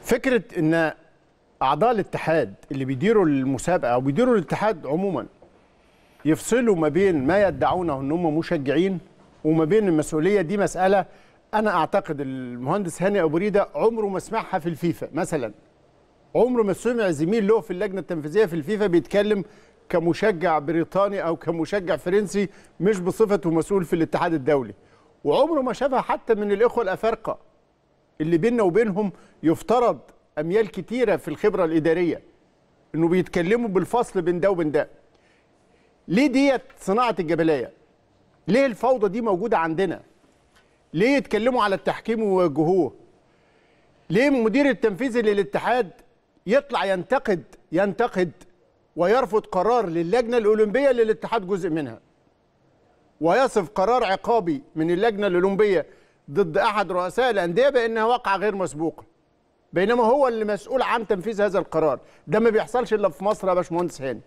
فكره ان اعضاء الاتحاد اللي بيديروا المسابقه او بيديروا الاتحاد عموما يفصلوا ما بين ما يدعونه ان هم مشجعين وما بين المسؤوليه دي مساله انا اعتقد المهندس هاني ابو ريده عمره ما سمعها في الفيفا مثلا عمره ما سمع زميل له في اللجنه التنفيذيه في الفيفا بيتكلم كمشجع بريطاني او كمشجع فرنسي مش بصفته مسؤول في الاتحاد الدولي وعمره ما شافها حتى من الاخوه الافارقه اللي بيننا وبينهم يفترض اميال كتيره في الخبره الاداريه انه بيتكلموا بالفصل بين ده وبين ده ليه ديت صناعه الجبليه ليه الفوضى دي موجوده عندنا ليه يتكلموا على التحكيم ويوجهوه ليه المدير التنفيذي للاتحاد يطلع ينتقد ينتقد ويرفض قرار للجنه الاولمبيه اللي الاتحاد جزء منها ويصف قرار عقابي من اللجنه الاولمبيه ضد احد رؤساء الانديه بانها واقعه غير مسبوقه بينما هو اللي مسؤول عن تنفيذ هذا القرار ده ما بيحصلش الا في مصر يا باشمهندس هاني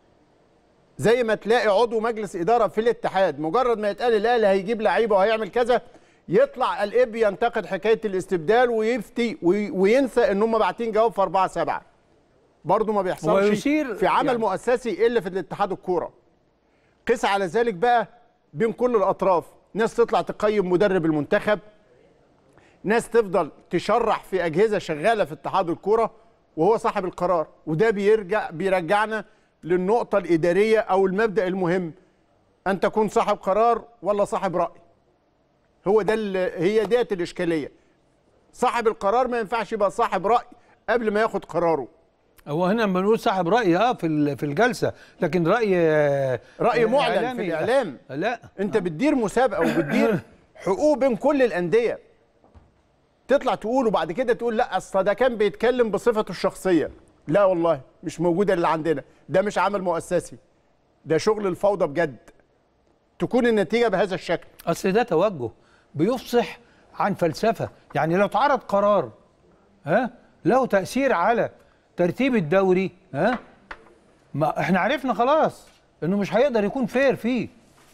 زي ما تلاقي عضو مجلس اداره في الاتحاد مجرد ما يتقال الاهلي هيجيب لعيبه وهيعمل كذا يطلع الاب ينتقد حكايه الاستبدال ويفتي وي- وينسى ان هم باعتين جواب في 4 7 برضه ما بيحصلش ويشير في عمل يعني- مؤسسي الا في الاتحاد الكوره قس على ذلك بقى بين كل الاطراف ناس تطلع تقيم مدرب المنتخب ناس تفضل تشرح في اجهزه شغاله في اتحاد الكوره وهو صاحب القرار وده بيرجع بيرجعنا للنقطه الاداريه او المبدا المهم ان تكون صاحب قرار ولا صاحب راي هو ده ال- هي ديت الاشكاليه صاحب القرار ما ينفعش يبقى صاحب راي قبل ما ياخد قراره هو هنا بنقول صاحب راي اه في ال- في الجلسه لكن راي آه، راي آه، معلن إعلامي في لا. الاعلام لا انت بتدير مسابقه وبتدير حقوق بين كل الانديه تطلع تقول وبعد كده تقول لا اصل ده كان بيتكلم بصفته الشخصيه لا والله مش موجوده اللي عندنا ده مش عمل مؤسسي ده شغل الفوضى بجد تكون النتيجه بهذا الشكل اصل ده توجه بيفصح عن فلسفه يعني لو اتعرض قرار ها له تاثير على ترتيب الدوري ها ما احنا عرفنا خلاص انه مش هيقدر يكون فير فيه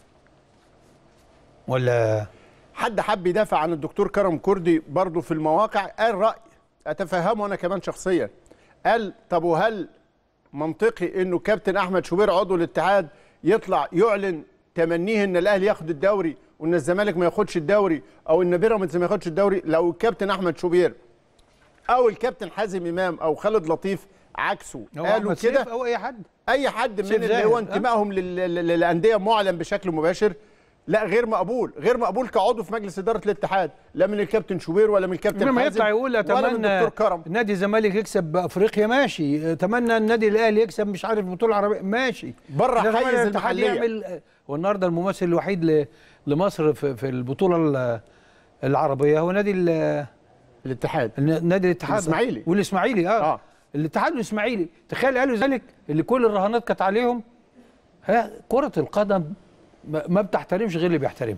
ولا حد حب يدافع عن الدكتور كرم كردي برضه في المواقع قال راي اتفهمه انا كمان شخصيا قال طب وهل منطقي انه كابتن احمد شوبير عضو الاتحاد يطلع يعلن تمنيه ان الاهلي ياخد الدوري وان الزمالك ما ياخدش الدوري او ان بيراميدز ما ياخدش الدوري لو الكابتن احمد شوبير او الكابتن حازم امام او خالد لطيف عكسه هو قالوا أحمد سيف كده او اي حد اي حد من سيف اللي زاهد، هو أه؟ انتمائهم لل- لل- للانديه معلن بشكل مباشر لا غير مقبول غير مقبول كعضو في مجلس اداره الاتحاد لا من الكابتن شوبير ولا من الكابتن لما حازم يطلع يقول ولا من اتمنى الدكتور كرم نادي الزمالك يكسب افريقيا ماشي اتمنى النادي الاهلي يكسب مش عارف البطوله العربيه ماشي بره إنما حيز الاتحاد المحلية. يعمل والنهارده الممثل الوحيد ل- لمصر في, في البطوله ال- العربيه هو نادي ال- الاتحاد نادي الاتحاد الإسماعيلي. والاسماعيلي اه, آه. آه. الاتحاد والاسماعيلي تخيل الاهلي والزمالك اللي كل الرهانات كانت عليهم ها كره القدم ما ما بتحترمش غير اللي بيحترمها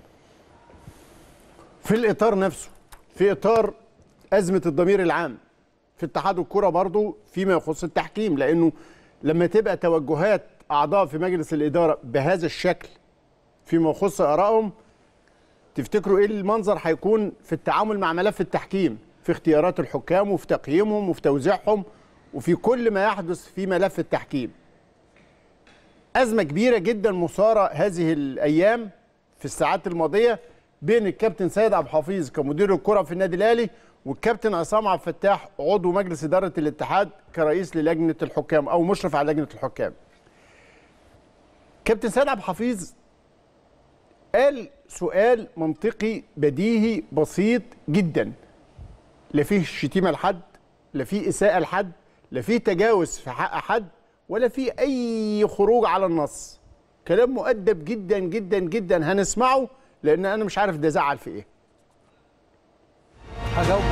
في الاطار نفسه في اطار ازمه الضمير العام في اتحاد الكره برضو فيما يخص التحكيم لانه لما تبقى توجهات اعضاء في مجلس الاداره بهذا الشكل فيما يخص ارائهم تفتكروا ايه المنظر هيكون في التعامل مع ملف التحكيم في اختيارات الحكام وفي تقييمهم وفي توزيعهم وفي كل ما يحدث في ملف التحكيم أزمة كبيرة جدا مثارة هذه الأيام في الساعات الماضية بين الكابتن سيد عبد الحفيظ كمدير الكرة في النادي الأهلي والكابتن عصام عبد الفتاح عضو مجلس إدارة الاتحاد كرئيس للجنة الحكام أو مشرف على لجنة الحكام. كابتن سيد عبد الحفيظ قال سؤال منطقي بديهي بسيط جدا لا فيه شتيمة لحد لا فيه إساءة لحد لا فيه تجاوز في حق حد ولا فيه أي خروج على النص كلام مؤدب جدا جدا جدا هنسمعه لأن أنا مش عارف ده زعل في إيه هجاوبك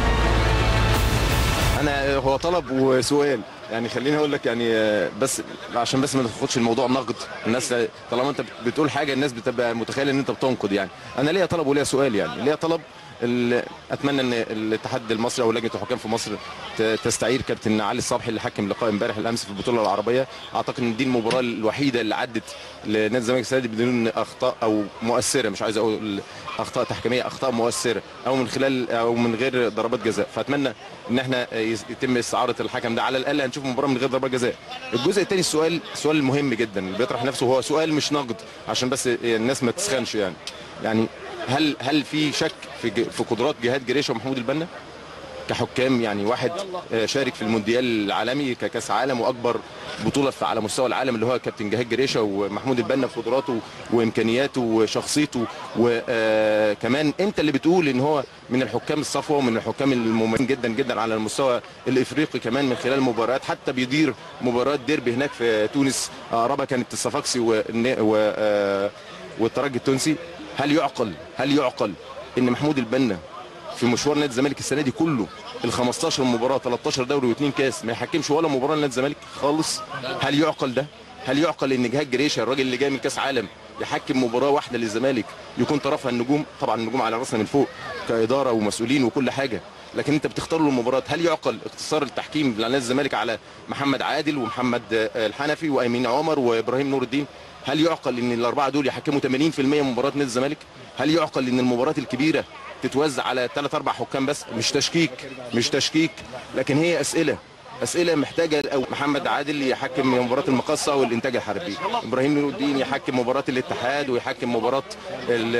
انا هو طلب وسؤال يعني خليني اقول لك يعني آه، بس عشان بس ما تاخدش الموضوع نقد الناس طالما انت بتقول حاجه الناس بتبقى متخيله ان انت بتنقد يعني انا ليا طلب وليا سؤال يعني ليا طلب ال- اتمنى ان الاتحاد المصري او لجنه الحكام في مصر ت- تستعير كابتن علي الصبحي اللي حكم لقاء امبارح الامس في البطوله العربيه اعتقد ان دي المباراه الوحيده اللي عدت لنادي الزمالك السنه دي بدون اخطاء او مؤثره مش عايز اقول اخطاء تحكيميه اخطاء مؤثره او من خلال او من غير ضربات جزاء فاتمنى ان احنا يس- يتم استعاره الحكم ده على الاقل هنشوف مباراه من غير ضربات جزاء الجزء الثاني السؤال سؤال مهم جدا اللي بيطرح نفسه هو سؤال مش نقد عشان بس الناس ما تسخنش يعني يعني هل هل في شك في ج- في قدرات جهاد جريشه ومحمود البنا كحكام يعني واحد آه، شارك في المونديال العالمي ككاس عالم واكبر بطوله في على مستوى العالم اللي هو كابتن جهاد جريشه ومحمود البنا بقدراته وامكانياته وشخصيته وكمان انت اللي بتقول ان هو من الحكام الصفوه ومن الحكام المميزين جدا جدا على المستوى الافريقي كمان من خلال مباريات حتى بيدير مباراه ديربي هناك في تونس اقربها كانت الصفاقسي والن- و آه، والترجي التونسي هل يعقل هل يعقل ان محمود البنا في مشوار نادي الزمالك السنه دي كله ال 15 مباراه 13 دوري واثنين كاس ما يحكمش ولا مباراه لنادي الزمالك خالص هل يعقل ده؟ هل يعقل ان جهاد جريشه الراجل اللي جاي من كاس عالم يحكم مباراه واحده للزمالك يكون طرفها النجوم طبعا النجوم على راسنا من فوق كاداره ومسؤولين وكل حاجه لكن انت بتختار له المباراه هل يعقل اختصار التحكيم لنادي الزمالك على محمد عادل ومحمد آه، الحنفي وامين عمر وابراهيم نور الدين هل يعقل ان الاربعه دول يحكموا 80% من مباراه نادي الزمالك هل يعقل ان المباراه الكبيره تتوزع على ثلاث اربع حكام بس مش تشكيك مش تشكيك لكن هي اسئله اسئله محتاجه أو محمد عادل يحكم مباراه المقصه والانتاج الحربي ابراهيم نور الدين يحكم مباراه الاتحاد ويحكم مباراه ال-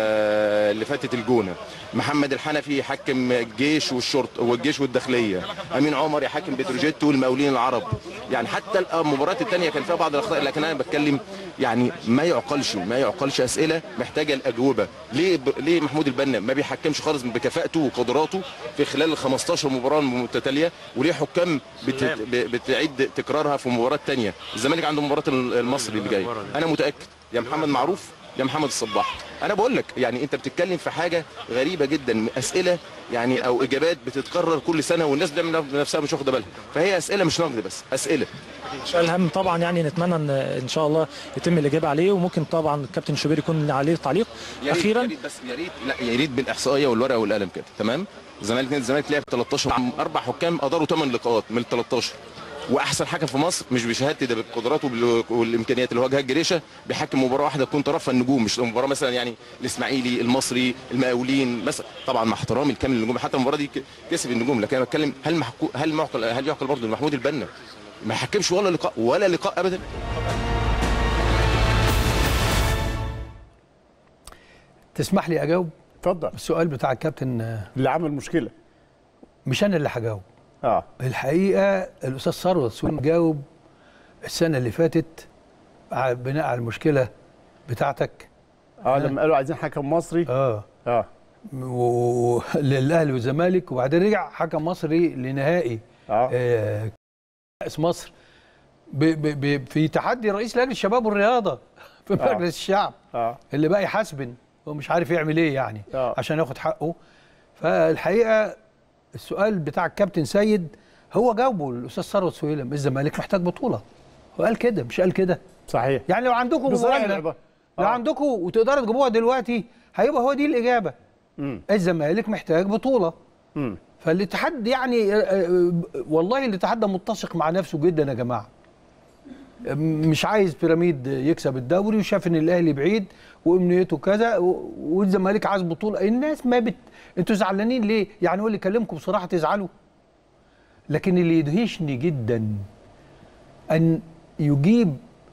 آه، اللي فاتت الجونه محمد الحنفي يحكم الجيش والشرطه والجيش والداخليه امين عمر يحكم بتروجيت والمقاولين العرب يعني حتى المباريات الثانيه كان فيها بعض الاخطاء لكن انا بتكلم يعني ما يعقلش ما يعقلش اسئله محتاجه الاجوبه ليه ب... ليه محمود البنا ما بيحكمش خالص بكفاءته وقدراته في خلال ال 15 مباراه متتاليه وليه حكام بت... ب- بتعيد تكرارها في مباراه ثانيه الزمالك عنده مباراه المصري اللي جاي انا متاكد يا محمد معروف يا محمد الصباح انا بقول لك يعني انت بتتكلم في حاجه غريبه جدا اسئله يعني او اجابات بتتكرر كل سنه والناس بتعمل نفسها مش واخده بالها فهي اسئله مش نقد بس اسئله السؤال الهام طبعا يعني نتمنى ان ان شاء الله يتم الاجابه عليه وممكن طبعا الكابتن شوبير يكون عليه تعليق يا ريت- اخيرا يا ريت بس يا ريت لا يا ريت بالاحصائيه والورقه والقلم كده تمام الزمالك نادي الزمالك لعب 13 عم- اربع حكام اداروا 8 لقاءات من ال 13 واحسن حكم في مصر مش بشهادتي ده بقدراته وبال- والامكانيات اللي هو جهاد جريشه بيحكم مباراه واحده تكون طرفها النجوم مش مباراه مثلا يعني الاسماعيلي المصري المقاولين مثلا طبعا مع احترامي الكامل للنجوم حتى المباراه دي ك- كسب النجوم لكن انا بتكلم هل محكو هل معقل هل يعقل برضه إن محمود البنا ما يحكمش ولا لقاء ولا لقاء ابدا تسمح لي اجاوب اتفضل السؤال بتاع الكابتن آه، اللي عمل مشكله مش انا اللي هجاوب اه الحقيقه الاستاذ ثروت سويم جاوب السنه اللي فاتت ع- بناء على المشكله بتاعتك اه لما قالوا عايزين حكم مصري اه اه و- للاهلي والزمالك وبعدين رجع حكم مصري لنهائي اه آه، كاس مصر ب ب ب في تحدي رئيس لجنه الشباب والرياضه في آه. مجلس الشعب اه اللي بقى يحاسبن هو مش عارف يعمل ايه يعني آه. عشان ياخد حقه فالحقيقه السؤال بتاع الكابتن سيد هو جاوبه الاستاذ ثروت سويلم الزمالك محتاج بطوله هو قال كده مش قال كده صحيح يعني لو عندكم بصراحه مبالغة، العبارة. لو آه. عندكم وتقدروا تجيبوها دلوقتي هيبقى هو دي الاجابه مم. الزمالك محتاج بطوله مم. فالاتحاد يعني آه، آه، والله الاتحاد ده متسق مع نفسه جدا يا جماعه مش عايز بيراميد يكسب الدوري وشاف ان الاهلي بعيد وامنيته كذا و- والزمالك عايز بطوله الناس ما بت انتوا زعلانين ليه؟ يعني هو اللي يكلمكم بصراحه تزعلوا لكن اللي يدهشني جدا ان يجيب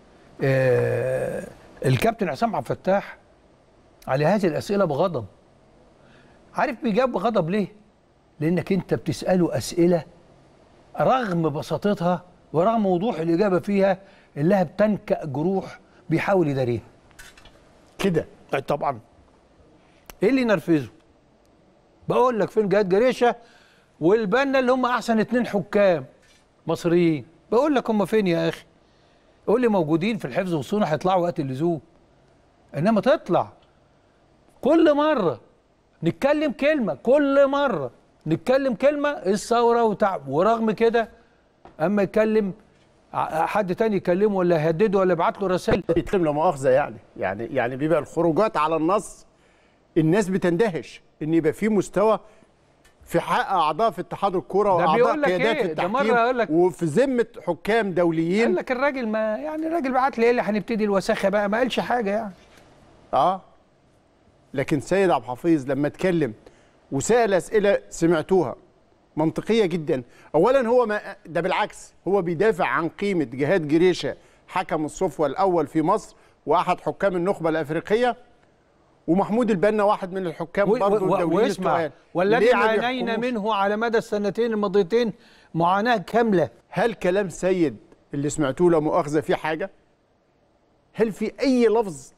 آه الكابتن عصام عبد الفتاح على هذه الاسئله بغضب عارف بيجاوب بغضب ليه؟ لانك انت بتساله اسئله رغم بساطتها ورغم وضوح الاجابه فيها انها بتنكأ جروح بيحاول يداريها كده أي طبعا ايه اللي ينرفزه بقول لك فين جهاد جريشه والبنا اللي هم احسن اتنين حكام مصريين بقول لك هم فين يا اخي قول لي موجودين في الحفظ والصونه هيطلعوا وقت اللزوم انما تطلع كل مره نتكلم كلمه كل مره نتكلم كلمه الثوره وتعب ورغم كده اما يتكلم ع- حد تاني يكلمه ولا يهدده ولا يبعت له رسائل يتم لا مؤاخذه يعني يعني يعني بيبقى الخروجات على النص الناس بتندهش ان يبقى في مستوى في حق اعضاء في اتحاد الكوره ده واعضاء بيقول لك قيادات إيه؟ ده مرة التحكيم يقول لك- وفي ذمه حكام دوليين قال لك الراجل ما يعني الراجل بعت لي ايه اللي هنبتدي الوساخه بقى ما قالش حاجه يعني اه لكن سيد عبد الحفيظ لما اتكلم وسال اسئله سمعتوها منطقيه جدا اولا هو ما ده بالعكس هو بيدافع عن قيمه جهاد جريشه حكم الصفوه الاول في مصر واحد حكام النخبه الافريقيه ومحمود البنا واحد من الحكام و- برضه و- الدوليين واسمع التقال. والذي ليه ما عانينا بيحكموش؟ منه على مدى السنتين الماضيتين معاناه كامله هل كلام سيد اللي سمعتوه لا مؤاخذه فيه حاجه؟ هل في اي لفظ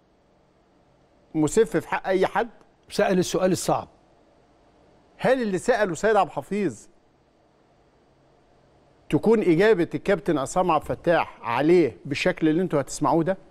مسف في حق اي حد؟ سال السؤال الصعب هل اللي ساله سيد عبد الحفيظ تكون اجابه الكابتن عصام عبد الفتاح عليه بالشكل اللي انتوا هتسمعوه ده؟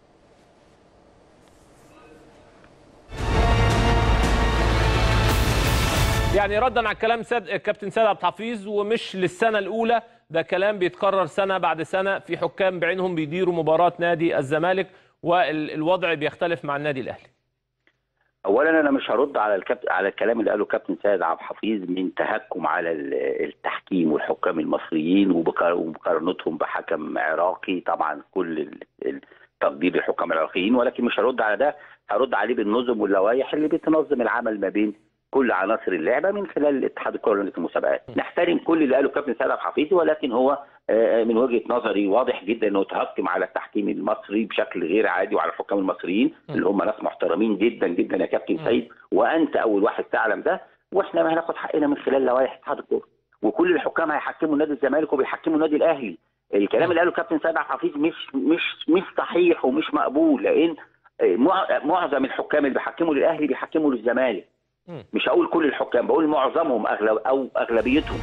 يعني ردا على كلام سيد الكابتن سيد عبد الحفيظ ومش للسنه الاولى ده كلام بيتكرر سنه بعد سنه في حكام بعينهم بيديروا مباراه نادي الزمالك والوضع بيختلف مع النادي الاهلي اولا انا مش هرد على الكابتن على الكلام اللي قاله كابتن سيد عبد الحفيظ من تهكم على ال- التحكيم والحكام المصريين وبقار- ومقارنتهم بحكم عراقي طبعا كل ال- التقدير للحكام العراقيين ولكن مش هرد على ده هرد عليه بالنظم واللوائح اللي بتنظم العمل ما بين كل عناصر اللعبه من خلال اتحاد الكره ولجنه المسابقات نحترم كل اللي قاله كابتن سيد عبد الحفيظ ولكن هو آه، من وجهه نظري واضح جدا انه تهكم على التحكيم المصري بشكل غير عادي وعلى الحكام المصريين اللي هم ناس محترمين جدا جدا يا كابتن سيد وانت اول واحد تعلم ده واحنا ما هناخد حقنا من خلال لوائح اتحاد الكوره وكل الحكام هيحكموا نادي الزمالك وبيحكموا النادي الاهلي الكلام اللي قاله كابتن سيد عبد الحفيظ مش مش مش صحيح ومش مقبول لان آه، مع- معظم الحكام اللي بيحكموا للاهلي بيحكموا للزمالك مش هقول كل الحكام بقول معظمهم اغلب او اغلبيتهم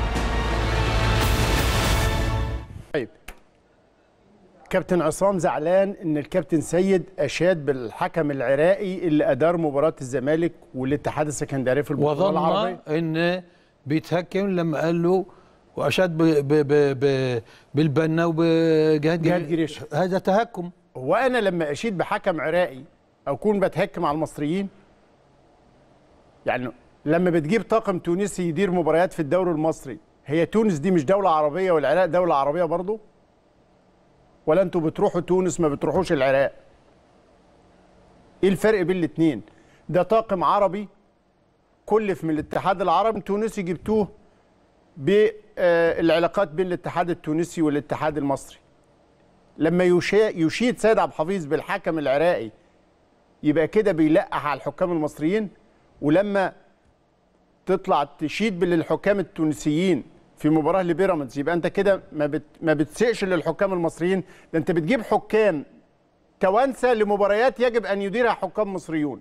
طيب كابتن عصام زعلان ان الكابتن سيد اشاد بالحكم العراقي اللي ادار مباراه الزمالك والاتحاد السكندري في البطوله وظن العربيه ان بيتهكم لما قال له واشاد ب ب ب ب بالبنا وبجهاد جهاد جريشة. هذا تهكم هو انا لما اشيد بحكم عراقي اكون بتهكم على المصريين يعني لما بتجيب طاقم تونسي يدير مباريات في الدوري المصري هي تونس دي مش دولة عربية والعراق دولة عربية برضو ولا انتوا بتروحوا تونس ما بتروحوش العراق ايه الفرق بين الاتنين ده طاقم عربي كلف من الاتحاد العربي تونسي جبتوه بالعلاقات بين الاتحاد التونسي والاتحاد المصري لما يشا- يشيد سيد عبد الحفيظ بالحكم العراقي يبقى كده بيلقح على الحكام المصريين ولما تطلع تشيد بالحكام التونسيين في مباراه لبيراميدز يبقى انت كده ما بت ما بتسقش للحكام المصريين ده انت بتجيب حكام توانسه لمباريات يجب ان يديرها حكام مصريون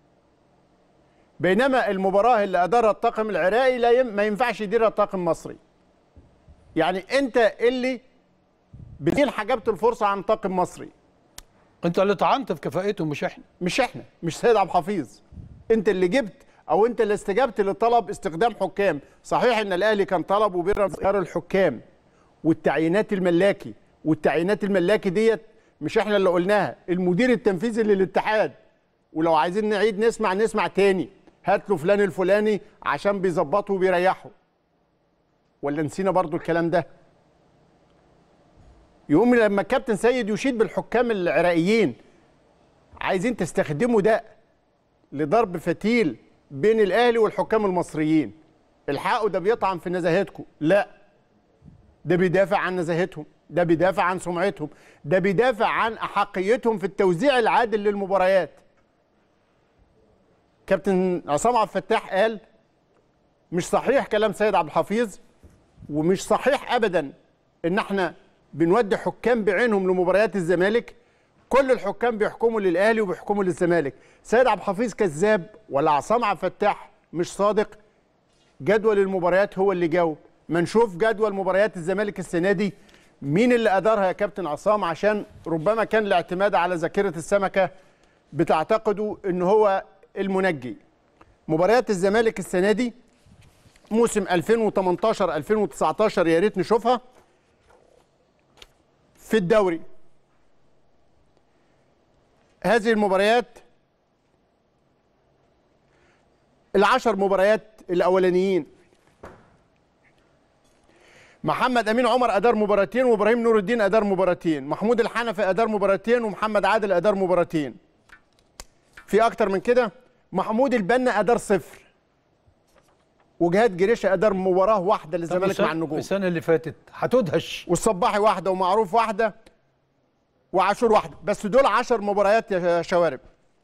بينما المباراه اللي ادارها الطاقم العراقي لا يم ما ينفعش يديرها طاقم مصري يعني انت اللي بدين حجبت الفرصه عن طاقم مصري انت اللي طعنت في كفاءته مش احنا مش احنا مش سيد عبد الحفيظ انت اللي جبت او انت اللي استجبت لطلب استخدام حكام صحيح ان الاهلي كان طلب وبيراميدز غير الحكام والتعيينات الملاكي والتعيينات الملاكي ديت مش احنا اللي قلناها المدير التنفيذي للاتحاد ولو عايزين نعيد نسمع نسمع تاني هات له فلان الفلاني عشان بيظبطه وبيريحه ولا نسينا برضو الكلام ده يقوم لما الكابتن سيد يشيد بالحكام العراقيين عايزين تستخدموا ده لضرب فتيل بين الاهلي والحكام المصريين الحقوا ده بيطعن في نزاهتكم لا ده بيدافع عن نزاهتهم ده بيدافع عن سمعتهم ده بيدافع عن احقيتهم في التوزيع العادل للمباريات كابتن عصام عبد الفتاح قال مش صحيح كلام سيد عبد الحفيظ ومش صحيح ابدا ان احنا بنودي حكام بعينهم لمباريات الزمالك كل الحكام بيحكموا للاهلي وبيحكموا للزمالك سيد عبد الحفيظ كذاب ولا عصام عبد الفتاح مش صادق جدول المباريات هو اللي جاوب ما نشوف جدول مباريات الزمالك السنه دي مين اللي ادارها يا كابتن عصام عشان ربما كان الاعتماد على ذاكره السمكه بتعتقدوا ان هو المنجي مباريات الزمالك السنه دي موسم 2018 2019 يا ريت نشوفها في الدوري هذه المباريات العشر مباريات الاولانيين محمد امين عمر ادار مباراتين وابراهيم نور الدين ادار مباراتين محمود الحنفي ادار مباراتين ومحمد عادل ادار مباراتين في اكتر من كده محمود البنا ادار صفر وجهاد جريشه ادار مباراه واحده للزمالك مع النجوم السنه اللي فاتت هتدهش والصباحي واحده ومعروف واحده وعاشور واحده بس دول عشر مباريات يا شوارب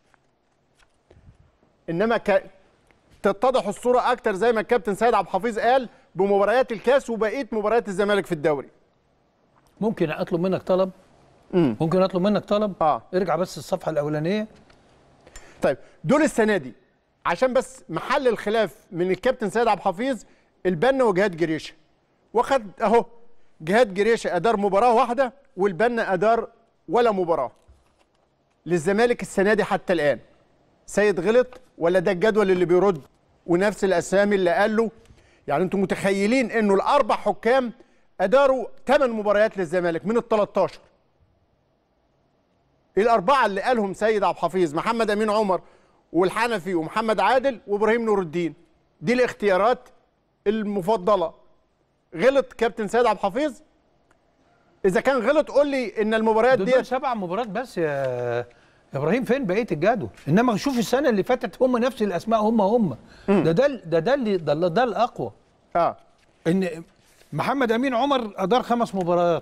انما ك... تتضح الصوره اكتر زي ما الكابتن سيد عبد الحفيظ قال بمباريات الكاس وبقيه مباريات الزمالك في الدوري ممكن اطلب منك طلب مم. ممكن اطلب منك طلب اه ارجع بس الصفحه الاولانيه طيب دول السنه دي عشان بس محل الخلاف من الكابتن سيد عبد الحفيظ البنا وجهاد جريشه واخد اهو جهاد جريشه ادار مباراه واحده والبنا ادار ولا مباراه للزمالك السنه دي حتى الان سيد غلط ولا ده الجدول اللي بيرد ونفس الاسامي اللي قال له يعني انتم متخيلين انه الاربع حكام اداروا ثمان مباريات للزمالك من ال 13 الاربعه اللي قالهم سيد عبد الحفيظ محمد امين عمر والحنفي ومحمد عادل وابراهيم نور الدين دي الاختيارات المفضله غلط كابتن سيد عبد الحفيظ اذا كان غلط قول لي ان المباريات دول, دي دول سبع مباريات بس يا يا ابراهيم فين بقيه الجدول انما شوف السنه اللي فاتت هم نفس الاسماء هم هم ده ده ده ده اللي ده, ده الاقوى اه ان محمد امين عمر ادار خمس مباريات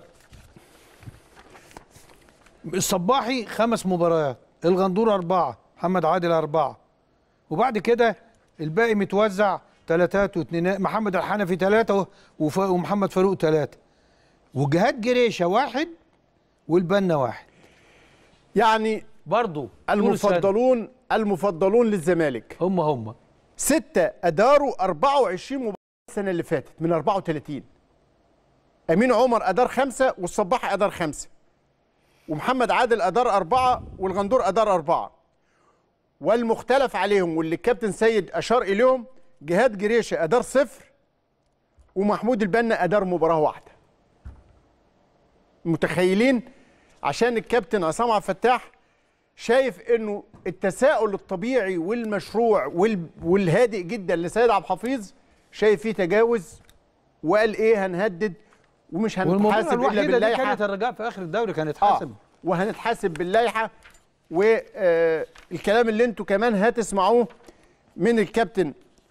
الصباحي خمس مباريات الغندور اربعه محمد عادل اربعه وبعد كده الباقي متوزع ثلاثات واثنينات محمد الحنفي ثلاثه وف- ومحمد فاروق ثلاثه وجهاد جريشه واحد والبنا واحد يعني برضه طول السنة. المفضلون المفضلون للزمالك هم هم ستة أداروا 24 مباراة السنة اللي فاتت من 34 أمين عمر أدار خمسة والصباح أدار خمسة ومحمد عادل أدار أربعة والغندور أدار أربعة والمختلف عليهم واللي الكابتن سيد أشار إليهم جهاد جريشة أدار صفر ومحمود البنا أدار مباراة واحدة متخيلين عشان الكابتن عصام عبد الفتاح شايف انه التساؤل الطبيعي والمشروع وال- والهادئ جدا لسيد عبد الحفيظ شايف فيه تجاوز وقال ايه هنهدد ومش والمباراه هنتحاسب الا الوحيده اللي باللائحه كانت الرجاء في اخر الدوري كانت اه حاسب وهنتحاسب باللائحه والكلام اللي انتوا كمان هتسمعوه من الكابتن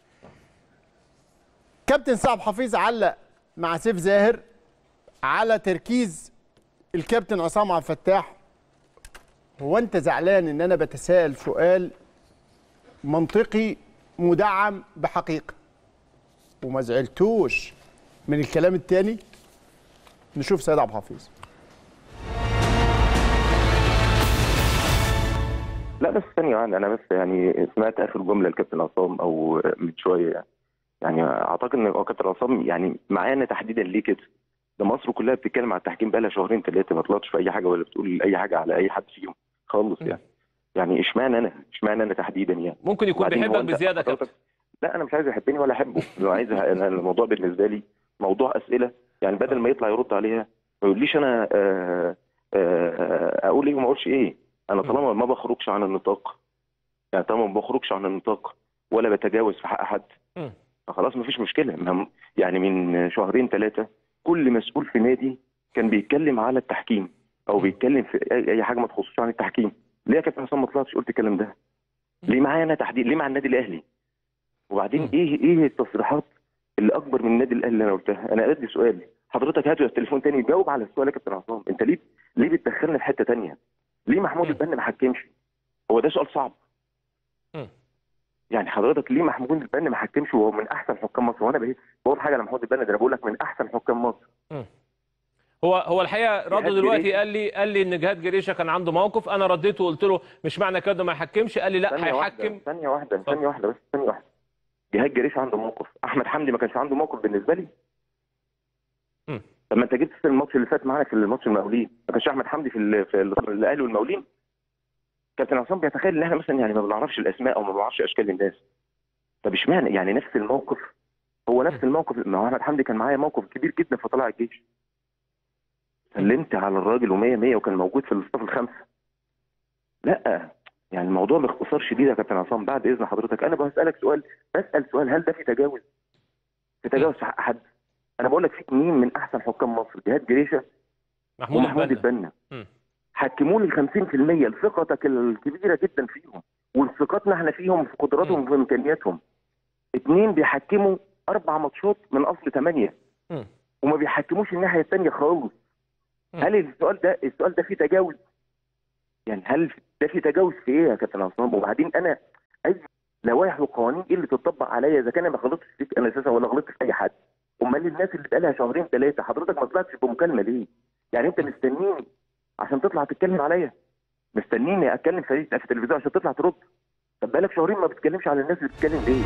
كابتن سعد حفيظ علق مع سيف زاهر على تركيز الكابتن عصام عبد الفتاح هو انت زعلان ان انا بتساءل سؤال منطقي مدعم بحقيقه وما زعلتوش من الكلام التاني نشوف سيد عبد الحفيظ لا بس ثانية واحدة أنا بس يعني سمعت آخر جملة الكابتن عصام أو من شوية يعني يعني أعتقد إن هو كابتن عصام يعني معانا تحديدا ليه كده ده مصر كلها بتتكلم على التحكيم بقى لها شهرين ثلاثة ما طلعتش في أي حاجة ولا بتقول أي حاجة على أي حد فيهم خالص يعني يعني اشمعنى أنا اشمعنى أنا تحديدا يعني ممكن يكون وبعدين هو بيحبك أنت بزياده يا حضرتك- كابتن لا انا مش عايز يحبني ولا احبه لو عايز أنا الموضوع بالنسبه لي موضوع اسئله يعني بدل ما يطلع يرد عليها ما يقوليش انا آه، آه، اقول ايه وما اقولش ايه انا طالما ما بخرجش عن النطاق يعني طالما ما بخرجش عن النطاق ولا بتجاوز في حق حد مم. فخلاص ما فيش مشكله ما- يعني من شهرين ثلاثه كل مسؤول في نادي كان بيتكلم على التحكيم او بيتكلم في اي أي حاجه ما تخصوش عن التحكيم ليه يا كابتن حسام ما طلعتش قلت الكلام ده ليه معايا انا تحديد ليه مع النادي الاهلي وبعدين مم. ايه ايه التصريحات اللي اكبر من النادي الاهلي اللي انا قلتها انا ادي سؤال حضرتك هات التليفون تاني جاوب على السؤال يا كابتن عصام انت ليه ليه بتدخلنا في حته تانية ليه محمود مم. البنا ما حكمش هو ده سؤال صعب مم. يعني حضرتك ليه محمود البنا ما حكمش وهو من احسن حكام مصر وانا بقيت بقول حاجه على محمود البنا ده انا بقول لك من احسن حكام مصر هو هو الحقيقه رده جهاد دلوقتي جريشة. قال لي قال لي ان جهاد جريشه كان عنده موقف انا رديته وقلت له مش معنى كده ما يحكمش قال لي لا ثانيه واحده هيحكم ثانيه واحده ثانيه واحده بس ثانيه واحده جهاد جريش عنده موقف احمد حمدي ما كانش عنده موقف بالنسبه لي مم. طب ما انت جبت في الماتش اللي فات معانا في الماتش المقاولين ما كانش احمد حمدي في ال- في ال- الاهلي والمقاولين كابتن عصام بيتخيل ان احنا مثلا يعني ما بنعرفش الاسماء او ما بنعرفش اشكال الناس طب اشمعنى يعني نفس الموقف هو نفس الموقف ما هو احمد حمدي كان معايا موقف كبير جدا في طلائع الجيش سلمت على الراجل و100 100 وكان موجود في الصف الخامسه لا يعني الموضوع باختصار شديد يا كابتن عصام بعد اذن حضرتك انا بسالك سؤال بسال سؤال هل ده في تجاوز؟ في تجاوز في حق حد؟ انا بقول لك في مين من احسن حكام مصر جهاد جريشه محمود ومحمود البنا البنا مم. حكموا لي 50% لثقتك الكبيره جدا فيهم ولثقتنا احنا فيهم في قدراتهم وفي امكانياتهم اثنين بيحكموا اربع ماتشات من اصل ثمانيه مم. وما بيحكموش الناحيه الثانيه خالص مم. هل السؤال ده السؤال ده فيه تجاوز؟ يعني هل ده فيه تجاوز في ايه يا كابتن عصام؟ وبعدين انا اي لوائح وقوانين ايه اللي تطبق عليا اذا كان انا ما غلطتش فيك انا اساسا ولا غلطت في اي حد؟ امال الناس اللي بقالها شهرين ثلاثه حضرتك ما طلعتش بمكالمه ليه؟ يعني انت مستنيني عشان تطلع تتكلم عليا مستنيني اتكلم في في التلفزيون عشان تطلع ترد طب بقالك شهرين ما بتتكلمش على الناس اللي بتتكلم ليه؟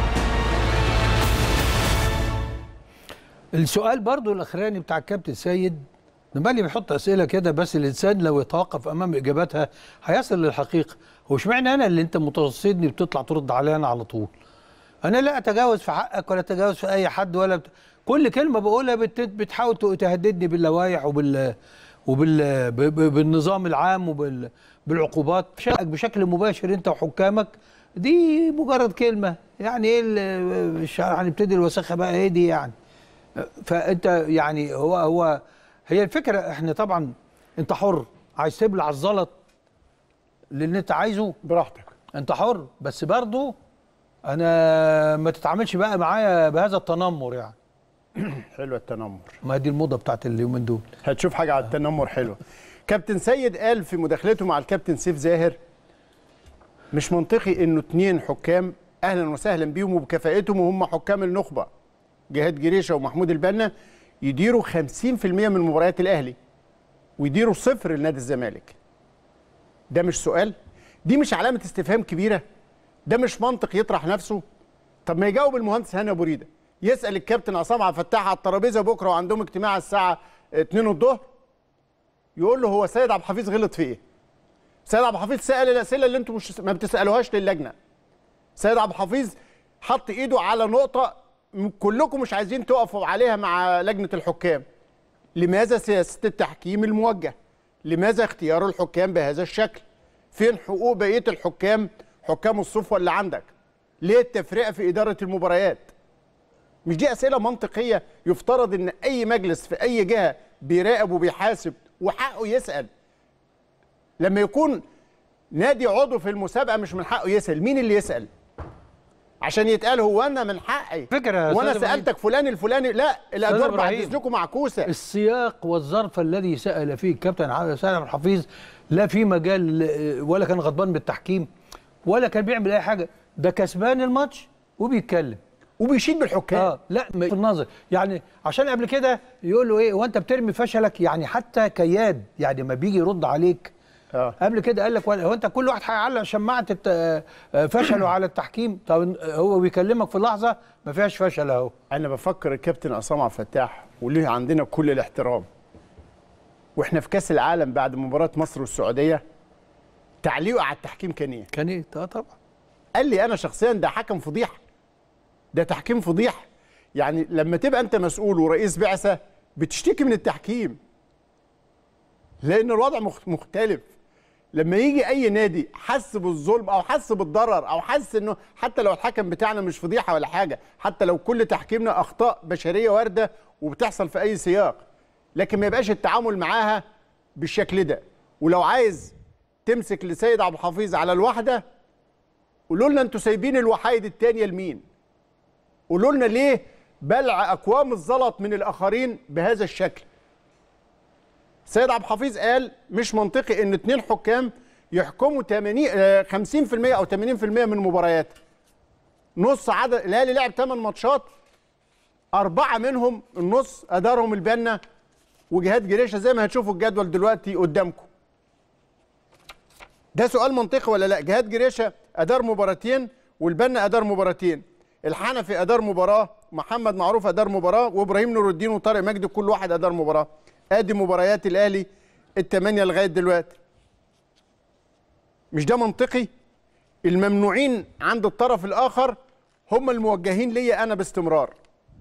السؤال برضو الاخراني بتاع الكابتن سيد بالي بيحط اسئله كده بس الانسان لو يتوقف امام اجاباتها هيصل للحقيقه هو اشمعنى انا اللي انت متصدني بتطلع ترد عليا انا على طول انا لا اتجاوز في حقك ولا اتجاوز في اي حد ولا بت... كل كلمه بقولها بت... بتحاول تهددني باللوائح وبال وبال ب... ب... بالنظام العام وبال بالعقوبات بشكل, بشكل مباشر انت وحكامك دي مجرد كلمه يعني ايه ال- مش هنبتدي الوساخه بقى ايه دي يعني فانت يعني هو هو هي الفكره احنا طبعا انت حر عايز تبلع الزلط اللي انت عايزه براحتك انت حر بس برضو انا ما تتعاملش بقى معايا بهذا التنمر يعني حلوه التنمر ما دي الموضه بتاعت اليومين دول هتشوف حاجه على التنمر حلوه كابتن سيد قال في مداخلته مع الكابتن سيف زاهر مش منطقي انه اتنين حكام اهلا وسهلا بيهم وبكفاءتهم وهم حكام النخبه جهاد جريشه ومحمود البنا يديروا 50% من مباريات الاهلي ويديروا صفر لنادي الزمالك ده مش سؤال دي مش علامه استفهام كبيره ده مش منطق يطرح نفسه طب ما يجاوب المهندس هاني ابو ريده يسال الكابتن عصام عبد الفتاح على الترابيزه بكره وعندهم اجتماع الساعه 2 الظهر يقول له هو سيد عبد الحفيظ غلط في ايه؟ سيد عبد الحفيظ سال الاسئله اللي انتم مش ما بتسالوهاش للجنه. سيد عبد الحفيظ حط ايده على نقطه م- كلكم مش عايزين تقفوا عليها مع لجنه الحكام. لماذا سياسه التحكيم الموجه؟ لماذا اختيار الحكام بهذا الشكل؟ فين حقوق بقيه الحكام حكام الصفوه اللي عندك؟ ليه التفرقه في اداره المباريات؟ مش دي اسئله منطقيه يفترض ان اي مجلس في اي جهه بيراقب وبيحاسب وحقه يسال لما يكون نادي عضو في المسابقه مش من حقه يسال مين اللي يسال عشان يتقال هو انا من حقي فكرة يا وانا أستاذ إبراهيم. سالتك فلان الفلاني لا الادوار بعد إبراهيم. اذنكم معكوسه السياق والظرف الذي سال فيه الكابتن ع- سيد عبد الحفيظ لا في مجال ل- ولا كان غضبان بالتحكيم ولا كان بيعمل اي حاجه ده كسبان الماتش وبيتكلم وبيشيد بالحكام اه لا م- في النظر يعني عشان قبل كده يقول له ايه وانت بترمي فشلك يعني حتى كياد يعني ما بيجي يرد عليك آه. قبل كده قال لك ولا- هو انت كل واحد هيعلق شماعه الت- آه، آه، فشله على التحكيم طب هو بيكلمك في لحظه ما فيهاش فشل اهو انا بفكر الكابتن عصام عبد الفتاح وليه عندنا كل الاحترام واحنا في كاس العالم بعد مباراه مصر والسعوديه تعليقه على التحكيم كان ايه كان ايه اه طبعا قال لي انا شخصيا ده حكم فضيحه ده تحكيم فضيحه يعني لما تبقى انت مسؤول ورئيس بعثه بتشتكي من التحكيم لان الوضع مخ- مختلف لما يجي اي نادي حس بالظلم او حس بالضرر او حس انه حتى لو الحكم بتاعنا مش فضيحه ولا حاجه حتى لو كل تحكيمنا اخطاء بشريه وارده وبتحصل في اي سياق لكن ما يبقاش التعامل معاها بالشكل ده ولو عايز تمسك لسيد عبد الحفيظ على الواحده قولوا لنا انتوا سايبين الوحايد التانية لمين؟ قولوا لنا ليه بلع اكوام الزلط من الاخرين بهذا الشكل؟ سيد عبد الحفيظ قال مش منطقي ان اتنين حكام يحكموا 80 آه، 50% او 80% من المباريات. نص عدد الاهلي لعب 8 ماتشات اربعه منهم النص ادارهم البنا وجهاد جريشه زي ما هتشوفوا الجدول دلوقتي قدامكم. ده سؤال منطقي ولا لا جهاد جريشه ادار مباراتين والبنا ادار مباراتين الحنفي ادار مباراه محمد معروف ادار مباراه وابراهيم نور الدين وطارق مجدي كل واحد ادار مباراه ادي مباريات الاهلي الثمانيه لغايه دلوقتي مش ده منطقي الممنوعين عند الطرف الاخر هم الموجهين ليا انا باستمرار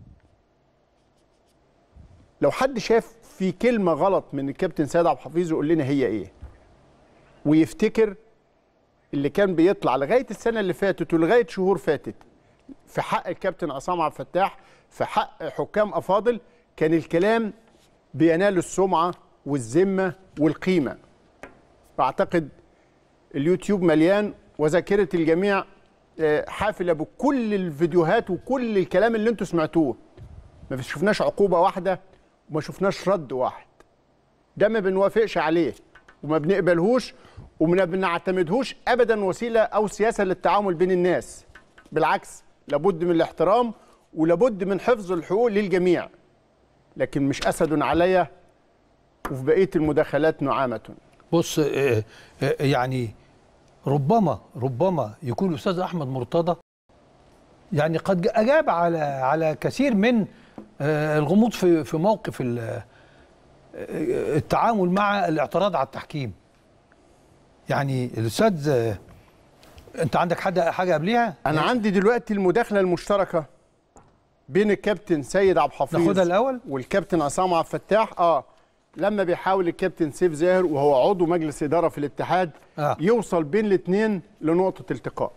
لو حد شاف في كلمه غلط من الكابتن سيد عبد الحفيظ يقول لنا هي ايه ويفتكر اللي كان بيطلع لغايه السنه اللي فاتت ولغايه شهور فاتت في حق الكابتن عصام عبد الفتاح في حق حكام افاضل كان الكلام بينال السمعه والذمه والقيمه اعتقد اليوتيوب مليان وذاكره الجميع آه، حافله بكل الفيديوهات وكل الكلام اللي انتوا سمعتوه ما شفناش عقوبه واحده وما شفناش رد واحد ده ما بنوافقش عليه وما بنقبلهوش وما بنعتمدهوش ابدا وسيله او سياسه للتعامل بين الناس بالعكس لابد من الاحترام ولابد من حفظ الحقوق للجميع لكن مش اسد عليا وفي بقيه المداخلات نعامه بص آه، آه، يعني ربما ربما يكون الاستاذ احمد مرتضى يعني قد اجاب على على كثير من آه، الغموض في في موقف ال- آه، التعامل مع الاعتراض على التحكيم يعني الاستاذ آه، انت عندك حد حاجه قبليها انا عندي دلوقتي المداخله المشتركه بين الكابتن سيد عبد الحفيظ ناخدها الأول؟ والكابتن عصام عبد الفتاح اه لما بيحاول الكابتن سيف زاهر وهو عضو مجلس اداره في الاتحاد آه. يوصل بين الاثنين لنقطه التقاء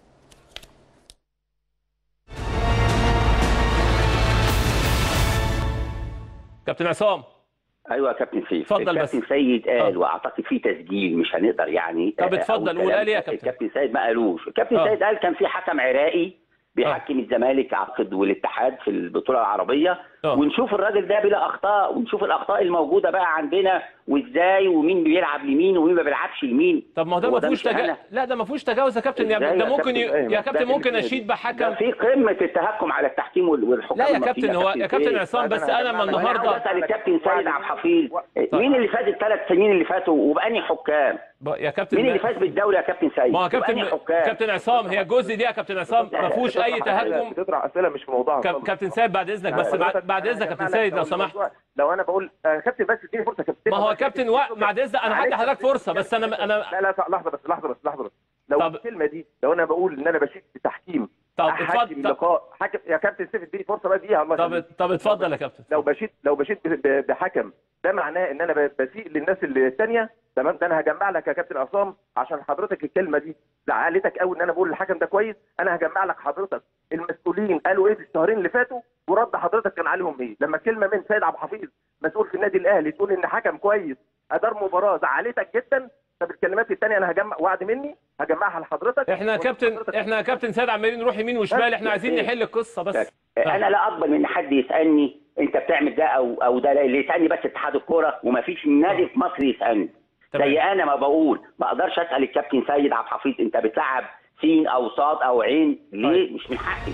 كابتن عصام ايوه يا كابتن سيف اتفضل بس. الكابتن سيد قال آه. واعتقد في تسجيل مش هنقدر يعني طب آه، اتفضل، أقول قول كلام. قال إيه يا كابتن؟ الكابتن سيد ما قالوش الكابتن آه. سيد قال كان في حكم عراقي بيحكم الزمالك عقد والاتحاد في البطوله العربيه آه. ونشوف الراجل ده بلا اخطاء ونشوف الاخطاء الموجوده بقى عندنا وازاي ومين بيلعب لمين ومين ما بيلعبش لمين طب ما هو ده هو ما ده فيهوش مش تجا... أنا. لا ده ما فيهوش تجاوز يا كابتن يا إزاي ده يا ممكن كابتن ي... إبراهيم؟ يا ده كابتن في ممكن الاثنين. اشيد ده بحكم في قمه التهكم على التحكيم وال- والحكام لا يا المصريين كابتن هو يا كابتن سيد. عصام بس أنا انا ما هجمع لك. وانا عاوز النهارده اسال الكابتن سيد عبد الحفيظ مين اللي فاز الثلاث سنين اللي فاتوا وباني حكام؟ ب- يا كابتن مين اللي فاز بالدوري يا كابتن سيد؟ ما هو كابتن وبأنهي حكام؟ كابتن عصام هي الجزء دي يا كابتن عصام ما فيهوش اي تهكم بتطرح اسئله مش في موضوعها كاب- خالص. كابتن سيد بعد اذنك بس يعني بعد, حضرتك بعد أنا اذنك يا هجمع كابتن لك سيد لو لو سمحت الموضوع- لو انا بقول آه، كابتن بس اديني فرصه كابتن ما هو كابتن و... بعد اذنك انا هدي حضرتك فرصه بس انا انا لا لا لحظه بس لحظه بس لحظه بس لو طب- الكلمه دي لو انا بقول ان انا بشيد بتحكيم طب احكم اتفضل طب, لقاء حكم يا كابتن سيف اديني فرصه بقى دقيقه الله طب, يخليك. طب اتفضل يا كابتن لو بشيد لو بشيد ب- ب- بحكم ده معناه ان انا ب- بسيء للناس اللي الثانيه تمام ده انا هجمع لك يا كابتن عصام عشان حضرتك الكلمه دي زعلتك قوي ان انا بقول الحكم ده كويس انا هجمع لك حضرتك المسؤولين قالوا ايه في الشهرين اللي فاتوا ورد حضرتك كان عليهم ايه لما كلمه من سيد عبد الحفيظ مسؤول في النادي الاهلي تقول ان حكم كويس ادار مباراه زعلتك جدا طب الكلمات الثانيه انا هجمع وعد مني هجمعها لحضرتك احنا يا كابتن احنا يا كابتن سيد عمالين نروح يمين وشمال احنا عايزين نحل القصه بس انا لا اقبل ان حد يسالني انت بتعمل ده او او ده لا، اللي يسالني بس اتحاد الكوره ومفيش نادي في مصر يسالني تمام. زي انا ما بقول ما اقدرش اسال الكابتن سيد عبد الحفيظ انت بتلعب سين او صاد او عين ليه طيب. مش من حقي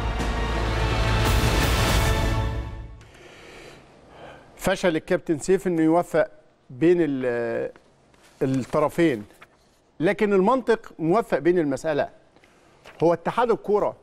فشل الكابتن سيف انه يوفق بين ال- الطرفين لكن المنطق موفق بين المساله هو اتحاد الكوره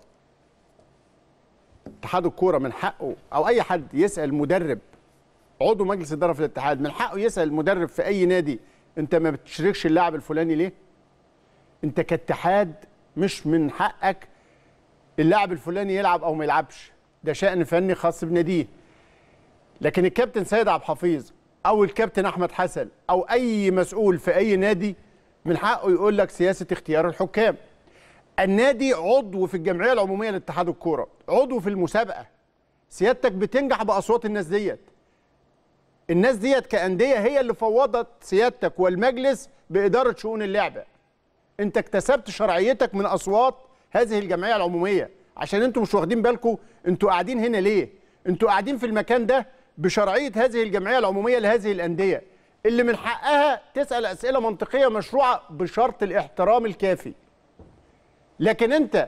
اتحاد الكوره من حقه او اي حد يسال مدرب عضو مجلس اداره في الاتحاد من حقه يسال المدرب في اي نادي انت ما بتشاركش اللاعب الفلاني ليه انت كاتحاد مش من حقك اللاعب الفلاني يلعب او ما يلعبش ده شأن فني خاص بناديه لكن الكابتن سيد عبد الحفيظ او الكابتن احمد حسن او اي مسؤول في اي نادي من حقه يقول لك سياسه اختيار الحكام النادي عضو في الجمعيه العموميه لاتحاد الكوره عضو في المسابقه سيادتك بتنجح باصوات الناس ديت الناس ديت كانديه هي اللي فوضت سيادتك والمجلس باداره شؤون اللعبه انت اكتسبت شرعيتك من اصوات هذه الجمعيه العموميه عشان انتوا مش واخدين بالكم انتوا قاعدين هنا ليه انتوا قاعدين في المكان ده بشرعيه هذه الجمعيه العموميه لهذه الانديه اللي من حقها تسال اسئله منطقيه مشروعه بشرط الاحترام الكافي لكن انت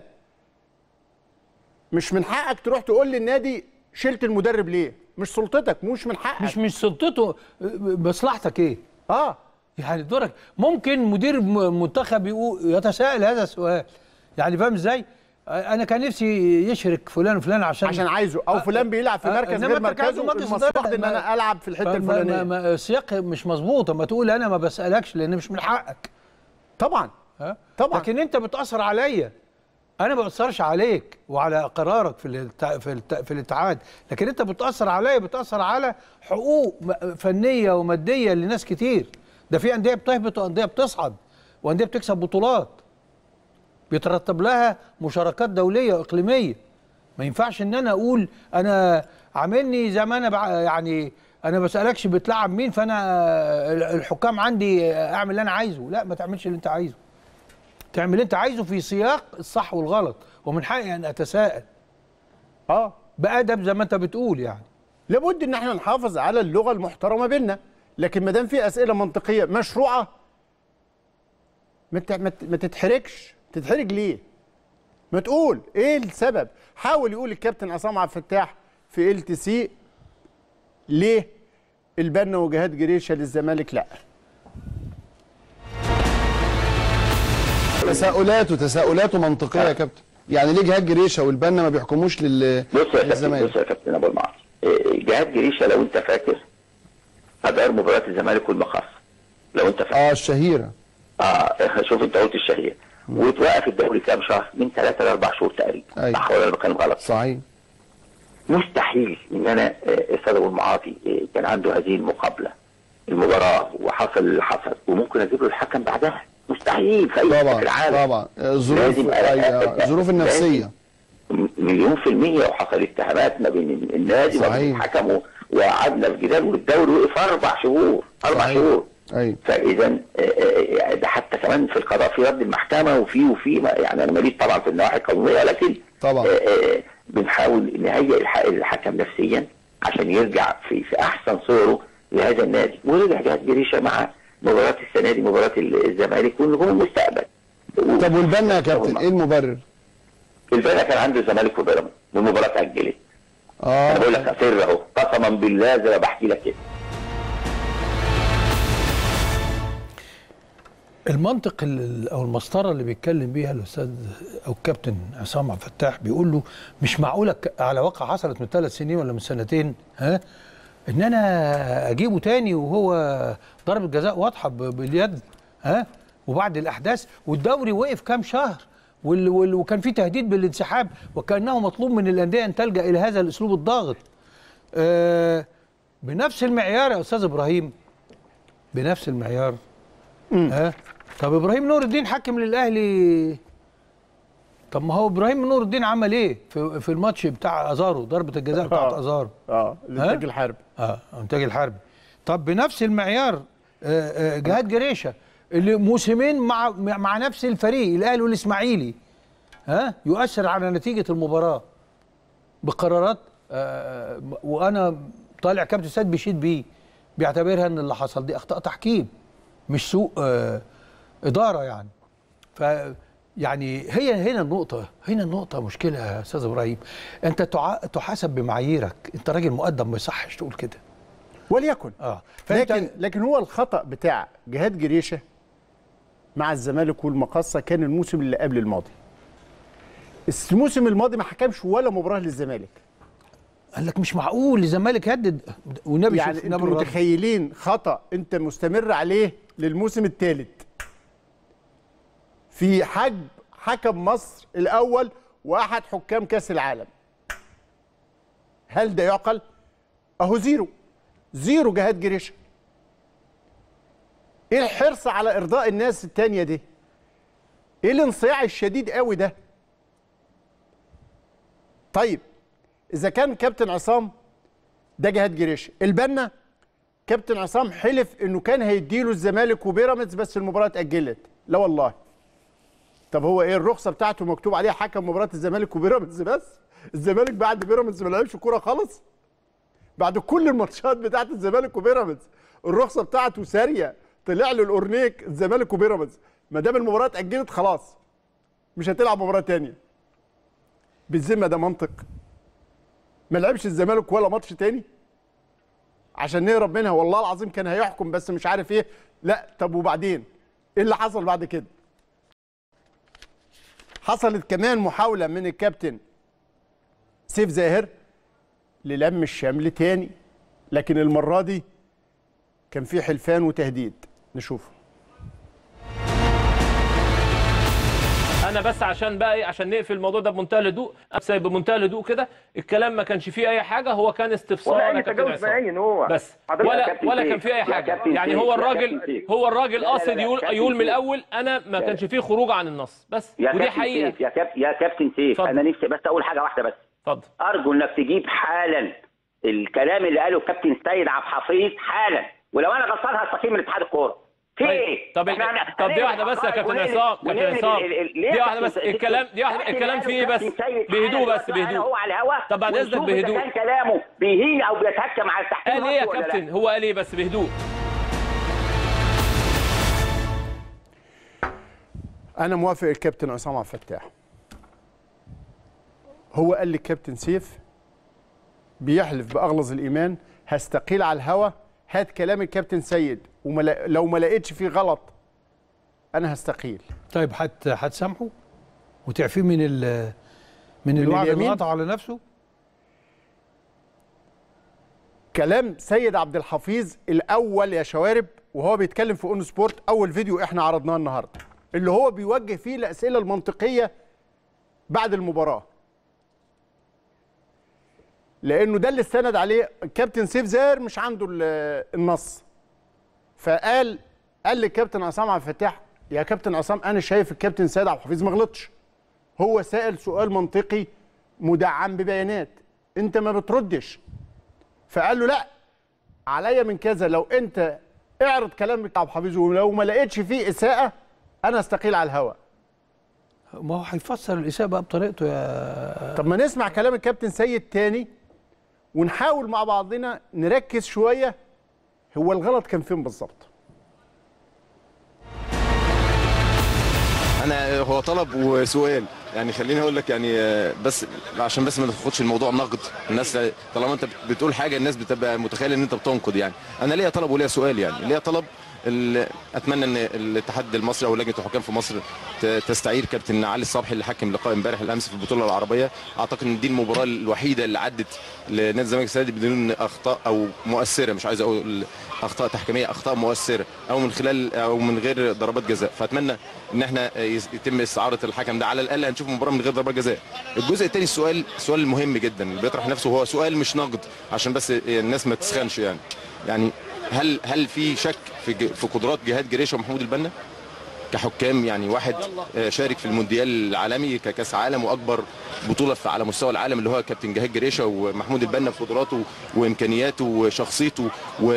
مش من حقك تروح تقول للنادي شلت المدرب ليه مش سلطتك مش من حقك مش مش سلطته مصلحتك ايه اه يعني دورك ممكن مدير م- منتخب يقول يتساءل هذا السؤال يعني فاهم ازاي انا كان نفسي يشرك فلان وفلان عشان عشان عايزه او فلان بيلعب في آه، مركز إنما غير أنت كعضو مركزه مجلس المصلحه إدارة ان ما- انا العب في الحته ما- ما- الفلانيه ما- السياق مش مظبوط اما تقول انا ما بسالكش لان مش من حقك طبعا ها طبعا. لكن انت بتاثر عليا انا ما بأثرش عليك وعلى قرارك في الات- في الات- في الاتحاد لكن انت بتاثر عليا بتاثر على حقوق م- فنيه وماديه لناس كتير ده في انديه بتهبط وانديه بتصعد وانديه بتكسب بطولات بيترتب لها مشاركات دوليه واقليميه ما ينفعش ان انا اقول انا عاملني زي ما انا بع... يعني انا بسالكش بتلعب مين فانا الحكام عندي اعمل اللي انا عايزه لا ما تعملش اللي انت عايزه تعمل اللي انت عايزه في سياق الصح والغلط ومن حقي ان اتساءل اه بادب زي ما انت بتقول يعني لابد ان احنا نحافظ على اللغه المحترمه بيننا لكن ما دام في اسئله منطقيه مشروعه ما ت- ما ت- ما تتحرجش تتحرج ليه ما تقول ايه السبب حاول يقول الكابتن عصام عبد الفتاح في ال تي سي ليه البنا وجهاد جريشه للزمالك لا تساؤلاته تساؤلاته منطقيه يا كابتن يعني ليه جهاد جريشه والبنا ما بيحكموش لل بص يا كابتن للزمالك بص يا كابتن ابو المعاصي إيه، جهاد جريشه لو انت فاكر هدار مباراه الزمالك والمقص لو انت فاكر اه الشهيره اه شوف انت قلت الشهير وتوقف الدوري كام شهر من ثلاثة لأربع شهور تقريبا أيوة. صح ولا أنا بتكلم غلط صحيح مستحيل ان انا آه، استاذ ابو المعاطي آه، كان عنده هذه المقابله المباراه وحصل اللي حصل وممكن اجيب له الحكم بعدها مستحيل في اي حتة في طبعا العالم طبعا آه، الظروف لازم أ- أيوة، أ- الظروف النفسيه م- مليون في المية وحصل اتهامات ما بين النادي وما بين صحيح. الحكم و- وقعدنا في جدال والدوري وقف اربع شهور اربع صحيح. شهور ايوه فاذا آه، آه، ده حتى كمان في القضاء في رد المحكمه وفي وفي ما- يعني انا ماليش طبعا في النواحي القانونيه لكن طبعا. آه، آه، بنحاول نهيئ الح- الحكم نفسيا عشان يرجع في في احسن صوره لهذا النادي ورجع جهاد جريشه مع مباراه السنه دي مباراه ال- الزمالك ونجوم المستقبل طب والبنا يا كابتن ايه المبرر؟ البنا كان عنده الزمالك وبيراميدز والمباراه اتاجلت اه انا بقول لك اسر اهو قسما بالله زي ما بحكي لك كده المنطق ال- او المسطره اللي بيتكلم بيها الاستاذ او الكابتن عصام عبد الفتاح بيقول له مش معقوله ك- على واقع حصلت من ثلاث سنين ولا من سنتين ها ان انا اجيبه تاني وهو ضربه جزاء واضحه ب- باليد ها وبعد الاحداث والدوري وقف كام شهر وال وال وكان في تهديد بالانسحاب وكانه مطلوب من الانديه ان تلجا الى هذا الاسلوب الضاغط آه بنفس المعيار يا استاذ ابراهيم بنفس المعيار ها طب ابراهيم نور الدين حكم للاهلي طب ما هو ابراهيم نور الدين عمل ايه في, في الماتش بتاع ازارو ضربه الجزاء بتاعت آه. ازارو اه الانتاج الحربي اه انتاج الحربي طب بنفس المعيار آه، آه، جهاد جريشه اللي موسمين مع مع نفس الفريق الاهلي والاسماعيلي ها يؤثر على نتيجه المباراه بقرارات آه، وانا طالع كابتن سيد بيشيد بيه بيعتبرها ان اللي حصل دي اخطاء تحكيم مش سوء آه، اداره يعني ف يعني هي هنا النقطة هنا النقطة مشكلة يا أستاذ إبراهيم أنت تع- تحاسب بمعاييرك أنت راجل مؤدب ما يصحش تقول كده وليكن اه لكن لكن هو الخطا بتاع جهاد جريشه مع الزمالك والمقصه كان الموسم اللي قبل الماضي الموسم الماضي ما حكمش ولا مباراه للزمالك قال لك مش معقول الزمالك يدد والنبي يعني شوف انتوا نبي الرد. متخيلين خطا انت مستمر عليه للموسم الثالث في حجب حكم مصر الاول واحد حكام كاس العالم هل ده يعقل اهو زيرو زيرو جهاد جريشه ايه الحرص على ارضاء الناس التانية دي ايه الانصياع الشديد قوي ده طيب اذا كان كابتن عصام ده جهاد جريشه البنا كابتن عصام حلف انه كان هيديله الزمالك وبيراميدز بس المباراه اتاجلت لا والله طب هو ايه الرخصه بتاعته مكتوب عليها حكم مباراه الزمالك وبيراميدز بس الزمالك بعد بيراميدز ما لعبش كوره خالص بعد كل الماتشات بتاعت الزمالك وبيراميدز الرخصه بتاعته ساريه طلع له الاورنيك الزمالك وبيراميدز ما دام المباراه اتاجلت خلاص مش هتلعب مباراه تانية بالذمه ده منطق ما لعبش الزمالك ولا ماتش تاني عشان نهرب منها والله العظيم كان هيحكم بس مش عارف ايه لا طب وبعدين ايه اللي حصل بعد كده حصلت كمان محاوله من الكابتن سيف زاهر للم الشمل تاني لكن المره دي كان في حلفان وتهديد نشوفه انا بس عشان بقى ايه عشان نقفل الموضوع ده بمنتهى الهدوء أبس- بمنتهى الهدوء كده الكلام ما كانش فيه اي حاجه هو كان استفسار ولا يا اي كابتن تجاوز عصام. باين هو بس حضرتك يا ولا كابتن ولا سيف، كان في اي يا حاجه كابتن يعني سيف، هو يا الراجل كابتن سيف. هو الراجل لا، لا، قاصد لا، يقول كابتن يقول من سيف. الاول انا ما لا. كانش فيه خروج عن النص بس يا ودي كابتن حقيقه سيف يا كابتن يا كابتن سيف اتفضل. انا نفسي بس اقول حاجه واحده بس اتفضل ارجو انك تجيب حالا الكلام اللي قاله الكابتن سيد عبد الحفيظ حالا ولو انا غلطان هستقيل من اتحاد الكوره في طيب ايه؟ طب إحنا هن- طب دي هنقلب واحده بس يا حقائق كابتن ونقلب- عصام كابتن ونقلب عصام ال- ال- ليه دي يا واحده بس كابتن سيد؟ الكلام دي واحده كابتن الكلام قاله فيه ايه بس كابتن سيد بهدوء حالا بس دلوقتي بهدوء هو على الهوا طب بعد اذنك ونشوف إذا بهدوء كان كلامه بيهين او بيتهكم على التحكيم قال ايه يا ولا لا. كابتن هو قال ايه بس بهدوء انا موافق الكابتن عصام عبد الفتاح هو قال للكابتن سيف بيحلف باغلظ الايمان هستقيل على الهوا هات كلام الكابتن سيد ولو ما لقيتش فيه غلط انا هستقيل طيب هت هتسامحه وتعفيه من ال من الوعد اليمين؟ اللي قطع على نفسه كلام سيد عبد الحفيظ الاول يا شوارب وهو بيتكلم في اون سبورت اول فيديو احنا عرضناه النهارده اللي هو بيوجه فيه الاسئله المنطقيه بعد المباراه لانه ده اللي استند عليه الكابتن سيف زاهر مش عنده ال- النص فقال قال للكابتن عصام عبد الفتاح يا كابتن عصام انا شايف الكابتن سيد عبد الحفيظ ما غلطش هو سائل سؤال منطقي مدعم ببيانات انت ما بتردش فقال له لا عليا من كذا لو انت اعرض كلام بتاع عبد الحفيظ ولو ما لقيتش فيه اساءه انا استقيل على الهواء ما هو هيفسر الاساءه بقى بطريقته يا طب ما نسمع كلام الكابتن سيد تاني ونحاول مع بعضنا نركز شويه هو الغلط كان فين بالظبط انا هو طلب وسؤال يعني خليني اقول لك يعني آه، بس عشان بس ما تاخدش الموضوع نقد الناس طالما انت بتقول حاجه الناس بتبقى متخيله ان انت بتنقد يعني انا ليا طلب وليا سؤال يعني ليا طلب ال- اتمنى ان الاتحاد المصري او لجنه الحكام في مصر ت- تستعير كابتن علي الصبحي اللي حكم لقاء امبارح الامس في البطوله العربيه اعتقد ان دي المباراه الوحيده اللي عدت لنادي الزمالك السنه دي بدون اخطاء او مؤثره مش عايز اقول اخطاء تحكيميه اخطاء مؤثره او من خلال او من غير ضربات جزاء فاتمنى ان احنا يس- يتم استعاره الحكم ده على الاقل هنشوف مباراه من غير ضربات جزاء الجزء الثاني السؤال السؤال المهم جدا اللي بيطرح نفسه هو سؤال مش نقد عشان بس الناس ما تسخنش يعني يعني هل هل في شك في ج- في قدرات جهاد جريشه ومحمود البنا كحكام يعني واحد آه، شارك في المونديال العالمي ككاس عالم واكبر بطوله في على مستوى العالم اللي هو كابتن جهاد جريشه ومحمود البنا في قدراته وامكانياته وشخصيته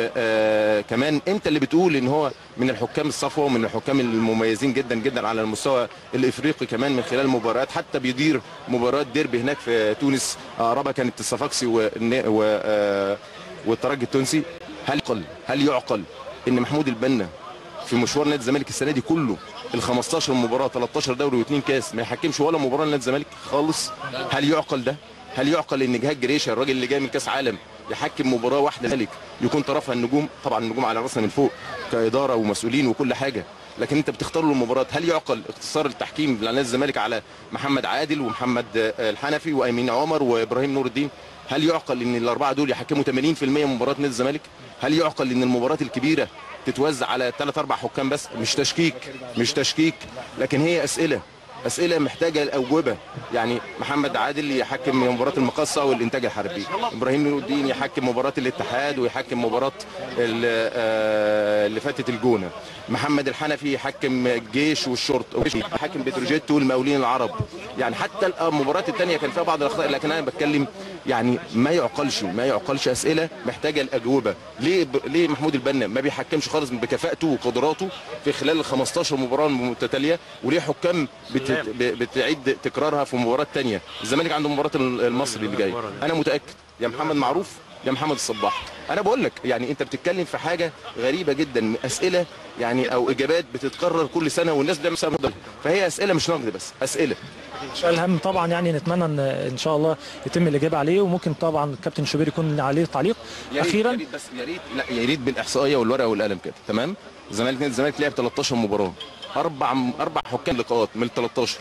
وكمان انت اللي بتقول ان هو من الحكام الصفوه ومن الحكام المميزين جدا جدا على المستوى الافريقي كمان من خلال مباريات حتى بيدير مباراه ديربي هناك في تونس اقربها كانت الصفاقسي والن- و آه، والترجي التونسي هل يعقل هل يعقل ان محمود البنا في مشوار نادي الزمالك السنه دي كله ال 15 مباراه 13 دوري واثنين كاس ما يحكمش ولا مباراه لنادي الزمالك خالص هل يعقل ده؟ هل يعقل ان جهاد جريشه الراجل اللي جاي من كاس عالم يحكم مباراه واحده ملك يكون طرفها النجوم طبعا النجوم على راسنا من فوق كاداره ومسؤولين وكل حاجه لكن انت بتختار له المباراه هل يعقل اختصار التحكيم لنادي الزمالك على محمد عادل ومحمد آه، الحنفي وامين عمر وابراهيم نور الدين هل يعقل ان الاربعه دول يحكموا 80% من مباراه نادي الزمالك هل يعقل ان المباراه الكبيره تتوزع على ثلاث اربع حكام بس مش تشكيك مش تشكيك لكن هي اسئله اسئله محتاجه الاجوبه يعني محمد عادل يحكم مباراه المقصه والانتاج الحربي ابراهيم نور الدين يحكم مباراه الاتحاد ويحكم مباراه ال- آه، اللي فاتت الجونه محمد الحنفي يحكم الجيش والشرطه يحكم بتروجيت والمقاولين العرب يعني حتى المباريات الثانيه كان فيها بعض الاخطاء لكن انا بتكلم يعني ما يعقلش ما يعقلش اسئله محتاجه الاجوبه ليه ب... ليه محمود البنا ما بيحكمش خالص بكفاءته وقدراته في خلال ال 15 مباراه متتاليه وليه حكام بت... ب- بتعيد تكرارها في مباراه ثانيه الزمالك عنده مباراه المصري اللي جاي انا متاكد يا محمد معروف يا محمد الصباح انا بقول لك يعني انت بتتكلم في حاجه غريبه جدا اسئله يعني او اجابات بتتكرر كل سنه والناس بتعمل سنة مضل. فهي اسئله مش نقد بس اسئله السؤال الهام طبعا يعني نتمنى ان ان شاء الله يتم الاجابه عليه وممكن طبعا الكابتن شوبير يكون عليه تعليق يا ريت- اخيرا يا ريت بس يا ريت لا يا ريت بالاحصائيه والورقه والقلم كده تمام الزمالك نادي الزمالك لعب 13 مباراه اربع اربع حكام لقاءات من ال 13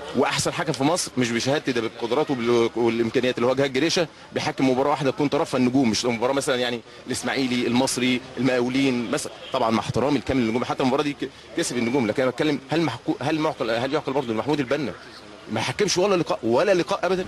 واحسن حكم في مصر مش بشهادتي ده بالقدرات وبال- والامكانيات اللي هو جهاد جريشه بيحكم مباراه واحده تكون طرفها النجوم مش مباراه مثلا يعني الاسماعيلي المصري المقاولين مثلا طبعا مع احترامي الكامل للنجوم حتى المباراه دي ك- كسب النجوم لكن انا بتكلم هل محكو هل معقل هل يعقل برضه محمود البنا ما يحكمش ولا لقاء ولا لقاء ابدا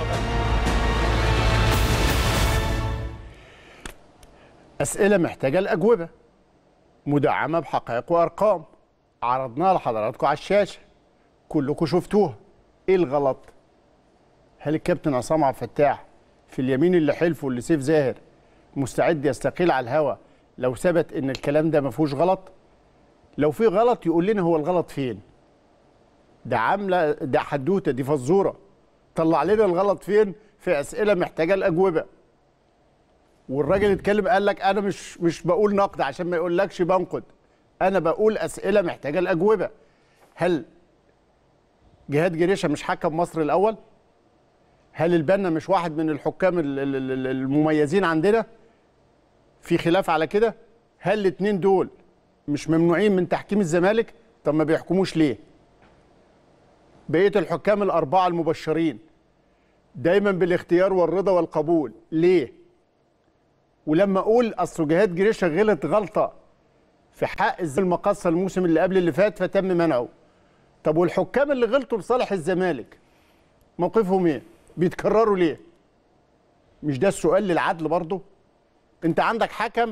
أسئلة محتاجة الأجوبة مدعمة بحقائق وأرقام عرضناها لحضراتكم على الشاشة كلكم شفتوها إيه الغلط؟ هل الكابتن عصام عبد الفتاح في اليمين اللي حلفه اللي سيف زاهر مستعد يستقيل على الهوا لو ثبت إن الكلام ده ما فيهوش غلط؟ لو في غلط يقول لنا هو الغلط فين؟ ده عاملة ده حدوتة دي فزورة طلع لنا الغلط فين؟ في أسئلة محتاجة الأجوبة والراجل اتكلم قال لك انا مش مش بقول نقد عشان ما يقولكش بنقد انا بقول اسئله محتاجه الاجوبه هل جهاد جريشه مش حكم مصر الاول هل البنا مش واحد من الحكام ال- ال- ال- المميزين عندنا في خلاف على كده هل الاثنين دول مش ممنوعين من تحكيم الزمالك طب ما بيحكموش ليه بقيه الحكام الاربعه المبشرين دايما بالاختيار والرضا والقبول ليه ولما اقول اصل جهاد جريشه غلط غلطه في حق الز- المقصه الموسم اللي قبل اللي فات فتم منعه طب والحكام اللي غلطوا لصالح الزمالك موقفهم ايه بيتكرروا ليه مش ده السؤال للعدل برضه انت عندك حكم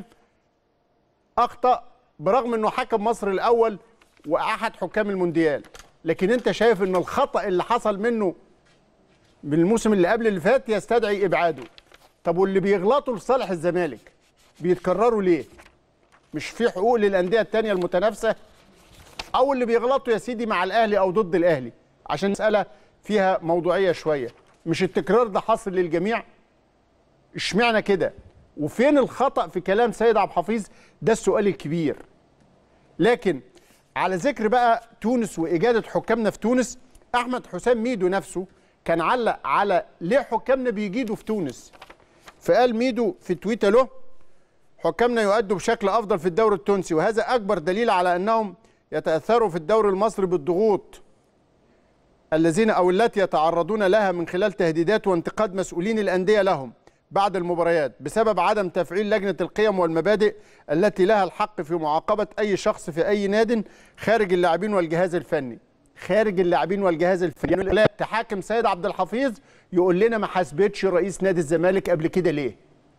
اخطا برغم انه حكم مصر الاول واحد حكام المونديال لكن انت شايف ان الخطا اللي حصل منه من الموسم اللي قبل اللي فات يستدعي ابعاده طب واللي بيغلطوا لصالح الزمالك بيتكرروا ليه؟ مش في حقوق للانديه التانيه المتنافسه؟ او اللي بيغلطوا يا سيدي مع الاهلي او ضد الاهلي عشان مساله فيها موضوعيه شويه مش التكرار ده حاصل للجميع؟ اشمعنى كده؟ وفين الخطا في كلام سيد عبد الحفيظ؟ ده السؤال الكبير. لكن على ذكر بقى تونس واجاده حكامنا في تونس احمد حسام ميدو نفسه كان علق على ليه حكامنا بيجيدوا في تونس فقال ميدو في تويته له حكامنا يؤدوا بشكل افضل في الدوري التونسي وهذا اكبر دليل على انهم يتاثروا في الدوري المصري بالضغوط الذين او التي يتعرضون لها من خلال تهديدات وانتقاد مسؤولين الانديه لهم بعد المباريات بسبب عدم تفعيل لجنه القيم والمبادئ التي لها الحق في معاقبه اي شخص في اي ناد خارج اللاعبين والجهاز الفني خارج اللاعبين والجهاز الفني لا تحاكم سيد عبد الحفيظ يقول لنا ما حاسبتش رئيس نادي الزمالك قبل كده ليه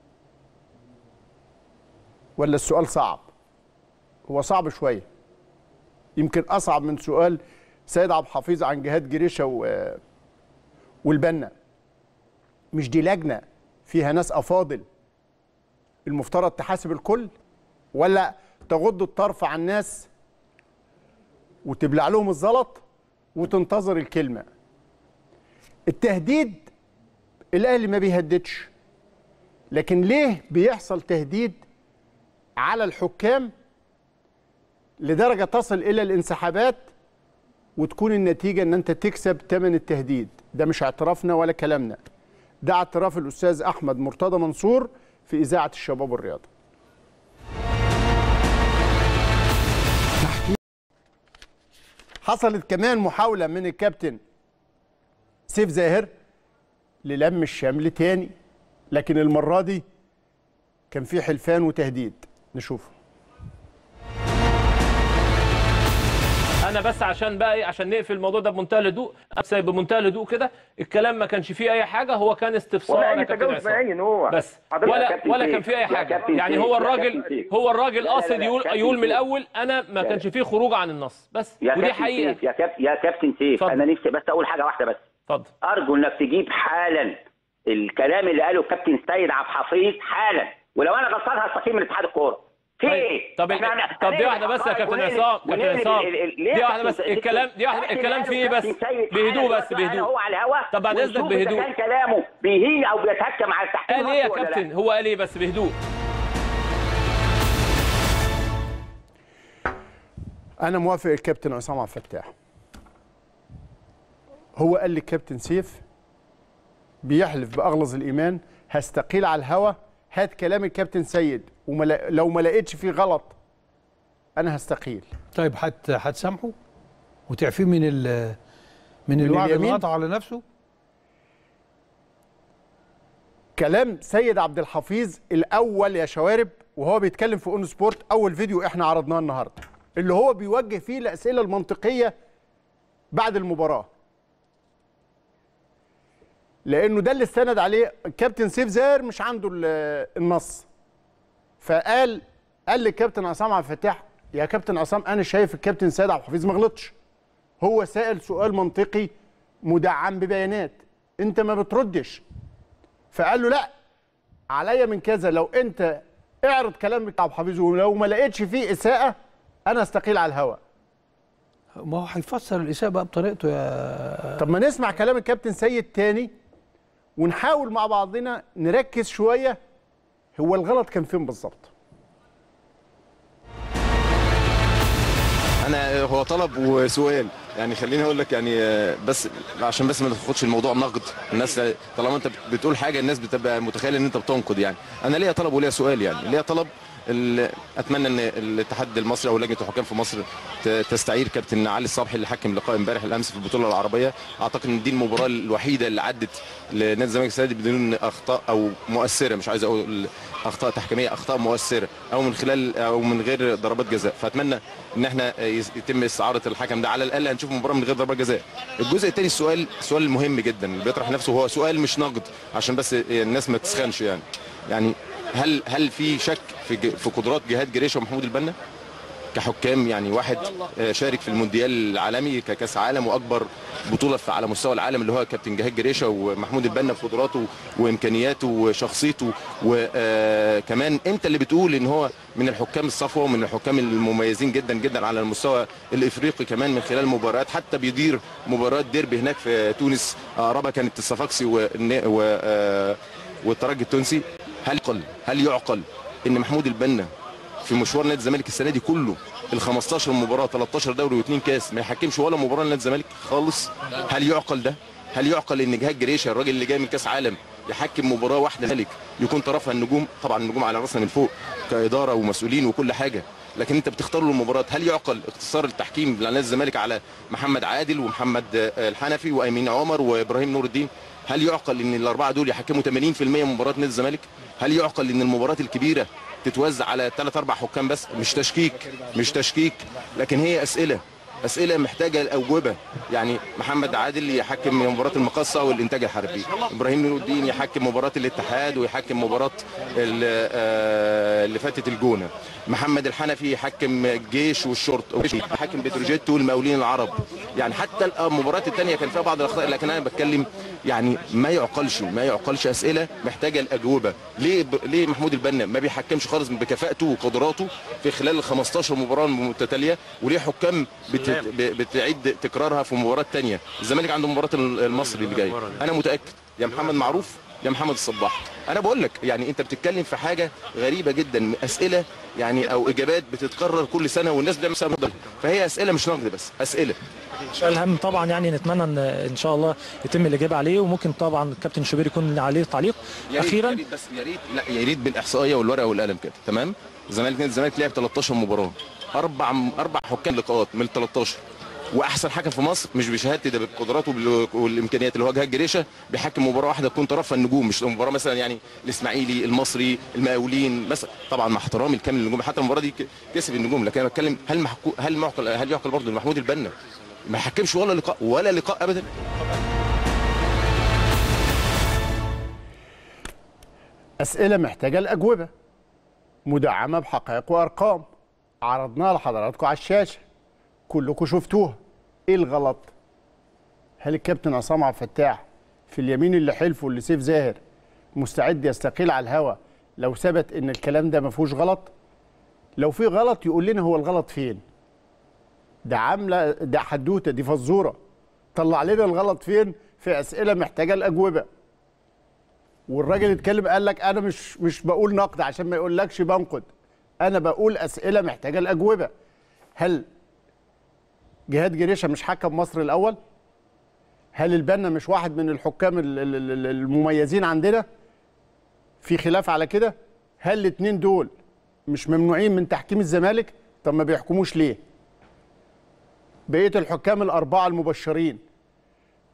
ولا السؤال صعب هو صعب شويه يمكن اصعب من سؤال سيد عبد الحفيظ عن جهاد جريشه و... والبنا مش دي لجنه فيها ناس افاضل المفترض تحاسب الكل ولا تغض الطرف عن ناس وتبلع لهم الزلط وتنتظر الكلمه التهديد الاهلي ما بيهددش لكن ليه بيحصل تهديد على الحكام لدرجه تصل الى الانسحابات وتكون النتيجه ان انت تكسب ثمن التهديد ده مش اعترافنا ولا كلامنا ده اعتراف الاستاذ احمد مرتضى منصور في اذاعه الشباب والرياضه حصلت كمان محاوله من الكابتن سيف زاهر للم الشمل تاني لكن المره دي كان في حلفان وتهديد نشوفه انا بس عشان بقى ايه عشان نقفل الموضوع ده بمنتهى الهدوء أمسك بمنتهى الهدوء كده الكلام ما كانش فيه اي حاجه هو كان استفسار ولا يا اي كابتن تجاوز عصام. باين هو بس حضرتك يا ولا كابتن ولا سيف. كان في اي يا حاجه كابتن يعني سيف. هو يا الراجل كابتن سيف. هو الراجل لا، لا، قاصد لا، يقول كابتن يقول من سيف. الاول انا ما لا. كانش فيه خروج عن النص بس يا ودي كابتن حقيقه سيف يا كابتن يا كابتن سيف اتفضل. انا نفسي بس اقول حاجه واحده بس اتفضل ارجو انك تجيب حالا الكلام اللي قاله الكابتن سيد عبد الحفيظ حالا ولو انا غلطان هستقيل من اتحاد الكوره في طيب. ايه؟ طب إحنا طب دي هنقلب واحده بس يا حقائق كابتن ونقلب- عصام كابتن ونقلب عصام ال- ال- ليه دي يا واحده بس كابتن- الكلام دي واحده كابتن الكلام قاله فيه بس كابتن سيد بهدوء حالا بس دلوقتي بهدوء هو على الهوا طب بعد اذنك ونشوف إذا بهدوء كان كلامه بيهين او بيتهكم على التحكيم قال ايه يا المصري ولا لا. كابتن هو قال ايه بس بهدوء انا موافق الكابتن عصام عبد الفتاح هو قال لي الكابتن سيف بيحلف باغلظ الايمان هستقيل على الهوا هات كلام الكابتن سيد ولو ما لقيتش فيه غلط انا هستقيل طيب هت هتسامحه وتعفيه من ال من الوعد اللي اليمين؟ قطع على نفسه كلام سيد عبد الحفيظ الاول يا شوارب وهو بيتكلم في اون سبورت اول فيديو احنا عرضناه النهارده اللي هو بيوجه فيه الاسئله المنطقيه بعد المباراه لانه ده اللي استند عليه الكابتن سيف زاهر مش عنده ال- النص فقال قال للكابتن عصام عبد الفتاح يا كابتن عصام انا شايف الكابتن سيد عبد الحفيظ ما غلطش هو سأل سؤال منطقي مدعم ببيانات انت ما بتردش فقال له لا عليا من كذا لو انت اعرض كلام بتاع عبد الحفيظ ولو ما لقيتش فيه اساءه انا استقيل على الهواء ما هو هيفسر الاساءه بقى بطريقته يا طب ما نسمع كلام الكابتن سيد تاني ونحاول مع بعضنا نركز شويه هو الغلط كان فين بالظبط انا هو طلب وسؤال يعني خليني اقول لك يعني آه، بس عشان بس ما تاخدش الموضوع نقد الناس طالما انت بتقول حاجه الناس بتبقى متخيله ان انت بتنقد يعني انا ليا طلب وليا سؤال يعني ليا طلب ال- اتمنى ان الاتحاد المصري او لجنه الحكام في مصر ت- تستعير كابتن علي الصبحي اللي حكم لقاء امبارح الامس في البطوله العربيه اعتقد ان دي المباراه الوحيده اللي عدت لنادي الزمالك السنه دي بدون اخطاء او مؤثره مش عايز اقول اخطاء تحكيميه اخطاء مؤثره او من خلال او من غير ضربات جزاء فاتمنى ان احنا يس- يتم استعاره الحكم ده على الاقل هنشوف مباراه من غير ضربات جزاء الجزء الثاني السؤال سؤال مهم جدا اللي بيطرح نفسه هو سؤال مش نقد عشان بس الناس ما تسخنش يعني يعني هل هل في شك في ج- في قدرات جهاد جريشه ومحمود البنا كحكام يعني واحد آه، شارك في المونديال العالمي ككاس عالم واكبر بطوله في على مستوى العالم اللي هو كابتن جهاد جريشه ومحمود البنا بقدراته وامكانياته وشخصيته وكمان انت اللي بتقول ان هو من الحكام الصفوه ومن الحكام المميزين جدا جدا على المستوى الافريقي كمان من خلال مباريات حتى بيدير مباراه ديربي هناك في تونس اقربها كانت الصفاقسي والن- و آه، والترجي التونسي هل يعقل هل يعقل ان محمود البنا في مشوار نادي الزمالك السنه دي كله ال 15 مباراه 13 دوري واثنين كاس ما يحكمش ولا مباراه لنادي الزمالك خالص هل يعقل ده؟ هل يعقل ان جهاد جريشه الراجل اللي جاي من كاس عالم يحكم مباراه واحده ملك يكون طرفها النجوم طبعا النجوم على راسنا من فوق كاداره ومسؤولين وكل حاجه لكن انت بتختار له المباراه هل يعقل اختصار التحكيم لنادي الزمالك على محمد عادل ومحمد آه، الحنفي وامين عمر وابراهيم نور الدين هل يعقل ان الاربعه دول يحكموا 80% من مباراه نادي الزمالك هل يعقل ان المباراه الكبيره تتوزع على ثلاث اربع حكام بس مش تشكيك مش تشكيك لكن هي اسئله اسئله محتاجه الاجوبه يعني محمد عادل يحكم مباراه المقصه والانتاج الحربي ابراهيم نور الدين يحكم مباراه الاتحاد ويحكم مباراه ال- آه، اللي فاتت الجونه محمد الحنفي يحكم الجيش والشرطه يحكم بتروجيت والمقاولين العرب يعني حتى المباريات الثانيه كان فيها بعض الاخطاء لكن انا بتكلم يعني ما يعقلش ما يعقلش اسئله محتاجه الاجوبه ليه ب... ليه محمود البنا ما بيحكمش خالص بكفاءته وقدراته في خلال ال 15 مباراه المتتاليه وليه حكام بت... ب- بتعيد تكرارها في مباراه ثانيه الزمالك عنده مباراه المصري اللي جاي انا متاكد يا محمد معروف يا محمد الصباح انا بقول لك يعني انت بتتكلم في حاجه غريبه جدا اسئله يعني او اجابات بتتكرر كل سنه والناس بتعمل سنة مضل. فهي اسئله مش نقد بس اسئله السؤال الأهم طبعا يعني نتمنى ان ان شاء الله يتم الاجابه عليه وممكن طبعا الكابتن شوبير يكون عليه تعليق يا ريت- اخيرا يا ريت بس يا ريت لا يا ريت بالاحصائيه والورقه والقلم كده تمام الزمالك نادي الزمالك لعب 13 مباراه اربع اربع حكام لقاءات من ال 13 واحسن حكم في مصر مش بشهادتي ده بقدراته وبال- والامكانيات اللي هو جهاد جريشه بيحكم مباراه واحده تكون طرفها النجوم مش مباراه مثلا يعني الاسماعيلي المصري المقاولين مثلا طبعا مع احترامي الكامل للنجوم حتى المباراه دي ك- كسب النجوم لكن انا بتكلم هل محكو هل معقل هل يعقل برضه إن محمود البنا ما يحكمش ولا لقاء ولا لقاء ابدا اسئله محتاجه الاجوبه مدعمه بحقائق وارقام عرضناها لحضراتكم على الشاشه كلكم شفتوها ايه الغلط هل الكابتن عصام عبد الفتاح في اليمين اللي حلفه اللي سيف زاهر مستعد يستقيل على الهوا لو ثبت ان الكلام ده ما فيهوش غلط لو في غلط يقول لنا هو الغلط فين ده عامله ده حدوته دي فزوره طلع لنا الغلط فين في اسئله محتاجه الاجوبه والراجل اتكلم قال لك انا مش مش بقول نقد عشان ما يقولكش بنقد انا بقول اسئله محتاجه الاجوبه هل جهاد جريشه مش حكم مصر الاول هل البنا مش واحد من الحكام ال- ال- ال- المميزين عندنا في خلاف على كده هل الاثنين دول مش ممنوعين من تحكيم الزمالك طب ما بيحكموش ليه بقيه الحكام الاربعه المبشرين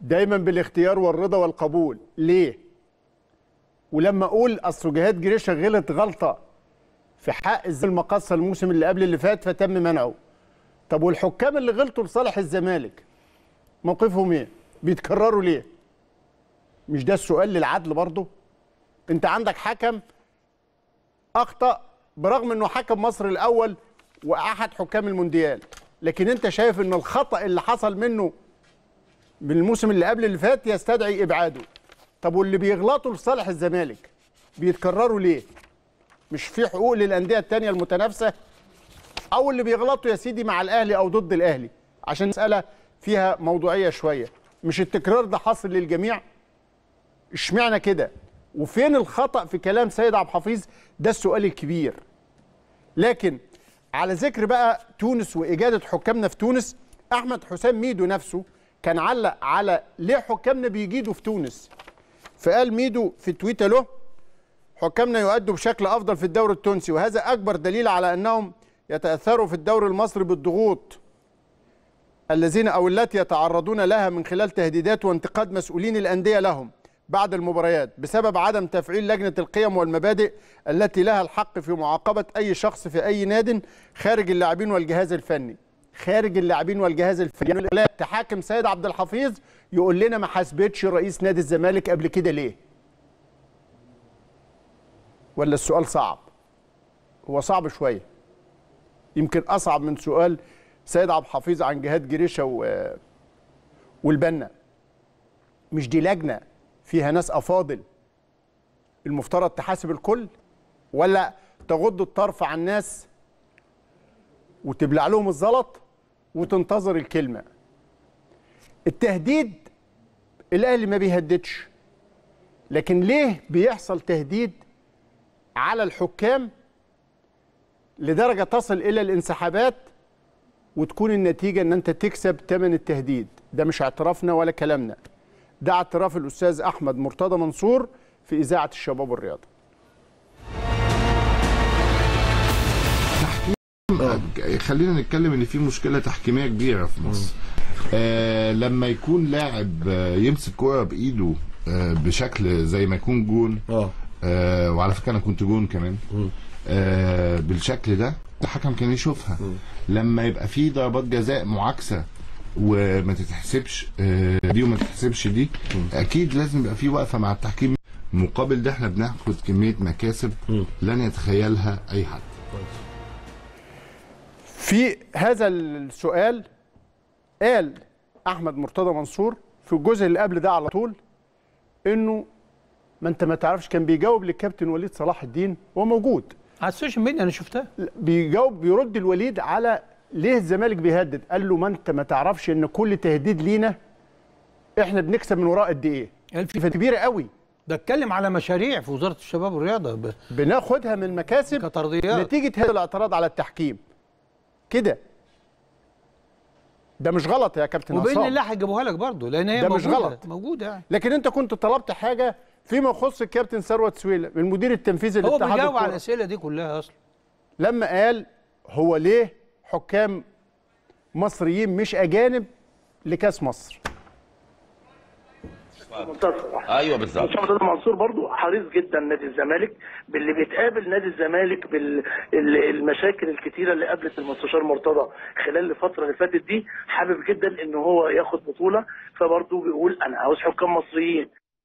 دايما بالاختيار والرضا والقبول ليه ولما اقول اصل جهاد جريشه غلط غلطه في حق الزمالك المقصه الموسم اللي قبل اللي فات فتم منعه طب والحكام اللي غلطوا لصالح الزمالك موقفهم ايه بيتكرروا ليه مش ده السؤال للعدل برضه انت عندك حكم اخطا برغم انه حكم مصر الاول واحد حكام المونديال لكن انت شايف ان الخطا اللي حصل منه من الموسم اللي قبل اللي فات يستدعي ابعاده طب واللي بيغلطوا لصالح الزمالك بيتكرروا ليه مش في حقوق للانديه التانية المتنافسه او اللي بيغلطوا يا سيدي مع الاهلي او ضد الاهلي عشان المساله فيها موضوعيه شويه مش التكرار ده حاصل للجميع اشمعنى كده وفين الخطا في كلام سيد عبد الحفيظ ده السؤال الكبير لكن على ذكر بقى تونس واجاده حكامنا في تونس احمد حسام ميدو نفسه كان علق على ليه حكامنا بيجيدوا في تونس فقال ميدو في تويته له حكامنا يؤدوا بشكل افضل في الدوري التونسي وهذا اكبر دليل على انهم يتاثروا في الدوري المصري بالضغوط الذين او التي يتعرضون لها من خلال تهديدات وانتقاد مسؤولين الانديه لهم بعد المباريات بسبب عدم تفعيل لجنه القيم والمبادئ التي لها الحق في معاقبه اي شخص في اي ناد خارج اللاعبين والجهاز الفني خارج اللاعبين والجهاز الفني يعني لا تحاكم سيد عبد الحفيظ يقول لنا ما حاسبتش رئيس نادي الزمالك قبل كده ليه ولا السؤال صعب هو صعب شويه يمكن اصعب من سؤال سيد عبد الحفيظ عن جهاد جريشه و... والبنا مش دي لجنه فيها ناس افاضل المفترض تحاسب الكل ولا تغض الطرف عن ناس وتبلع لهم الزلط وتنتظر الكلمه التهديد الاهلي ما بيهددش لكن ليه بيحصل تهديد على الحكام لدرجه تصل الى الانسحابات وتكون النتيجه ان انت تكسب ثمن التهديد ده مش اعترافنا ولا كلامنا ده اعتراف الاستاذ احمد مرتضى منصور في اذاعه الشباب والرياضه خلينا نتكلم ان في مشكله تحكيميه كبيره في مصر آه لما يكون لاعب آه يمسك كوره بايده آه بشكل زي ما يكون جون اه آه وعلى فكره انا كنت جون كمان آه بالشكل ده الحكم كان يشوفها لما يبقى في ضربات جزاء معاكسه وما تتحسبش آه دي وما تتحسبش دي اكيد لازم يبقى في وقفه مع التحكيم مقابل ده احنا بناخد كميه مكاسب لن يتخيلها اي حد في هذا السؤال قال احمد مرتضى منصور في الجزء اللي قبل ده على طول انه ما انت ما تعرفش كان بيجاوب للكابتن وليد صلاح الدين هو موجود على السوشيال ميديا انا شفتها بيجاوب بيرد الوليد على ليه الزمالك بيهدد قال له ما انت ما تعرفش ان كل تهديد لينا احنا بنكسب من وراه قد ايه الفكرة كبيره قوي ده اتكلم على مشاريع في وزاره الشباب والرياضه ب... بناخدها من المكاسب كترضيات نتيجه هذا الاعتراض على التحكيم كده ده مش غلط يا كابتن وباذن عصام الله هيجيبوها لك برضه لان هي ده مش موجودة غلط. موجوده يعني لكن انت كنت طلبت حاجه فيما يخص الكابتن ثروت سويلة المدير التنفيذي هو لاتحاد بيجاوب على الكرة الاسئله دي كلها اصلا لما قال هو ليه حكام مصريين مش اجانب لكاس مصر ايوه بالظبط هشام مرتضى منصور برضو حريص جدا نادي الزمالك باللي بيتقابل نادي الزمالك بالمشاكل الكتيره اللي قابلت المستشار مرتضى خلال الفتره اللي فاتت دي حابب جدا ان هو ياخد بطوله فبرضو بيقول انا عاوز حكام مصريين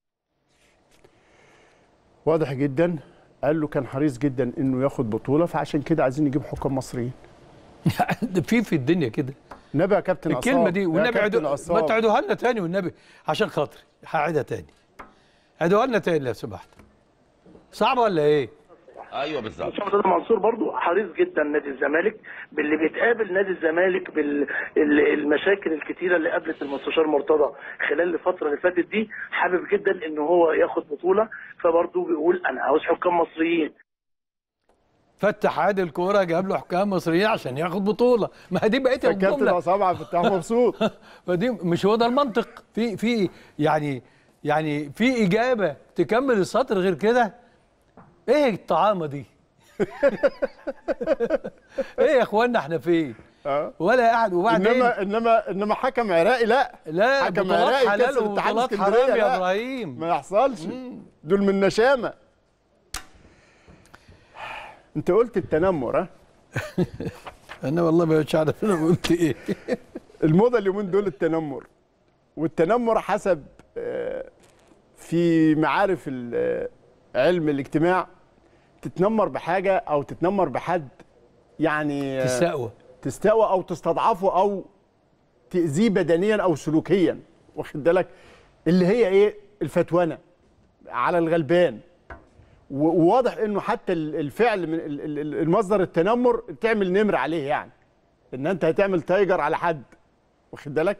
واضح جدا قال له كان حريص جدا انه ياخد بطوله فعشان كده عايزين نجيب حكام مصريين ده في في الدنيا كده نبي يا كابتن عصام الكلمه دي يا والنبي كابتن عدو... ما عصام. تعيدوها لنا تاني والنبي عشان خاطري هعيدها تاني عيدوها لنا تاني لو سمحت صعبه ولا ايه؟ ايوه بالظبط هشام مرتضى منصور برضو حريص جدا نادي الزمالك باللي بيتقابل نادي الزمالك بالمشاكل الكتيره اللي قابلت المستشار مرتضى خلال الفتره اللي فاتت دي حابب جدا ان هو ياخد بطوله فبرضو بيقول انا عاوز حكام مصريين فتح عادل كوره جاب له حكام مصريين عشان ياخد بطوله ما هي دي بقيه فالكابتن الجمله عصام عبد الفتاح مبسوط فدي مش هو ده المنطق في في يعني يعني في اجابه تكمل السطر غير كده ايه الطعامه دي ايه يا اخوانا احنا فين آه. ولا قاعد وبعدين انما انما انما حكم عراقي لا لا حكم بطولات عراقي حلال كاس الاتحاد وبطولات اسكندريه حرام يا لا. ابراهيم ما يحصلش دول من نشامه انت قلت التنمر ها انا والله مش عارف انا قلت ايه الموضه اليومين دول التنمر والتنمر حسب آه، في معارف ال- آه، علم الاجتماع تتنمر بحاجه او تتنمر بحد يعني آه، تستقوى تستقوى او تستضعفه او تاذيه بدنيا او سلوكيا واخد بالك اللي هي ايه الفتوانه على الغلبان و- وواضح انه حتى ال- الفعل من ال- ال- ال- المصدر التنمر تعمل نمر عليه يعني ان انت هتعمل تايجر على حد واخد بالك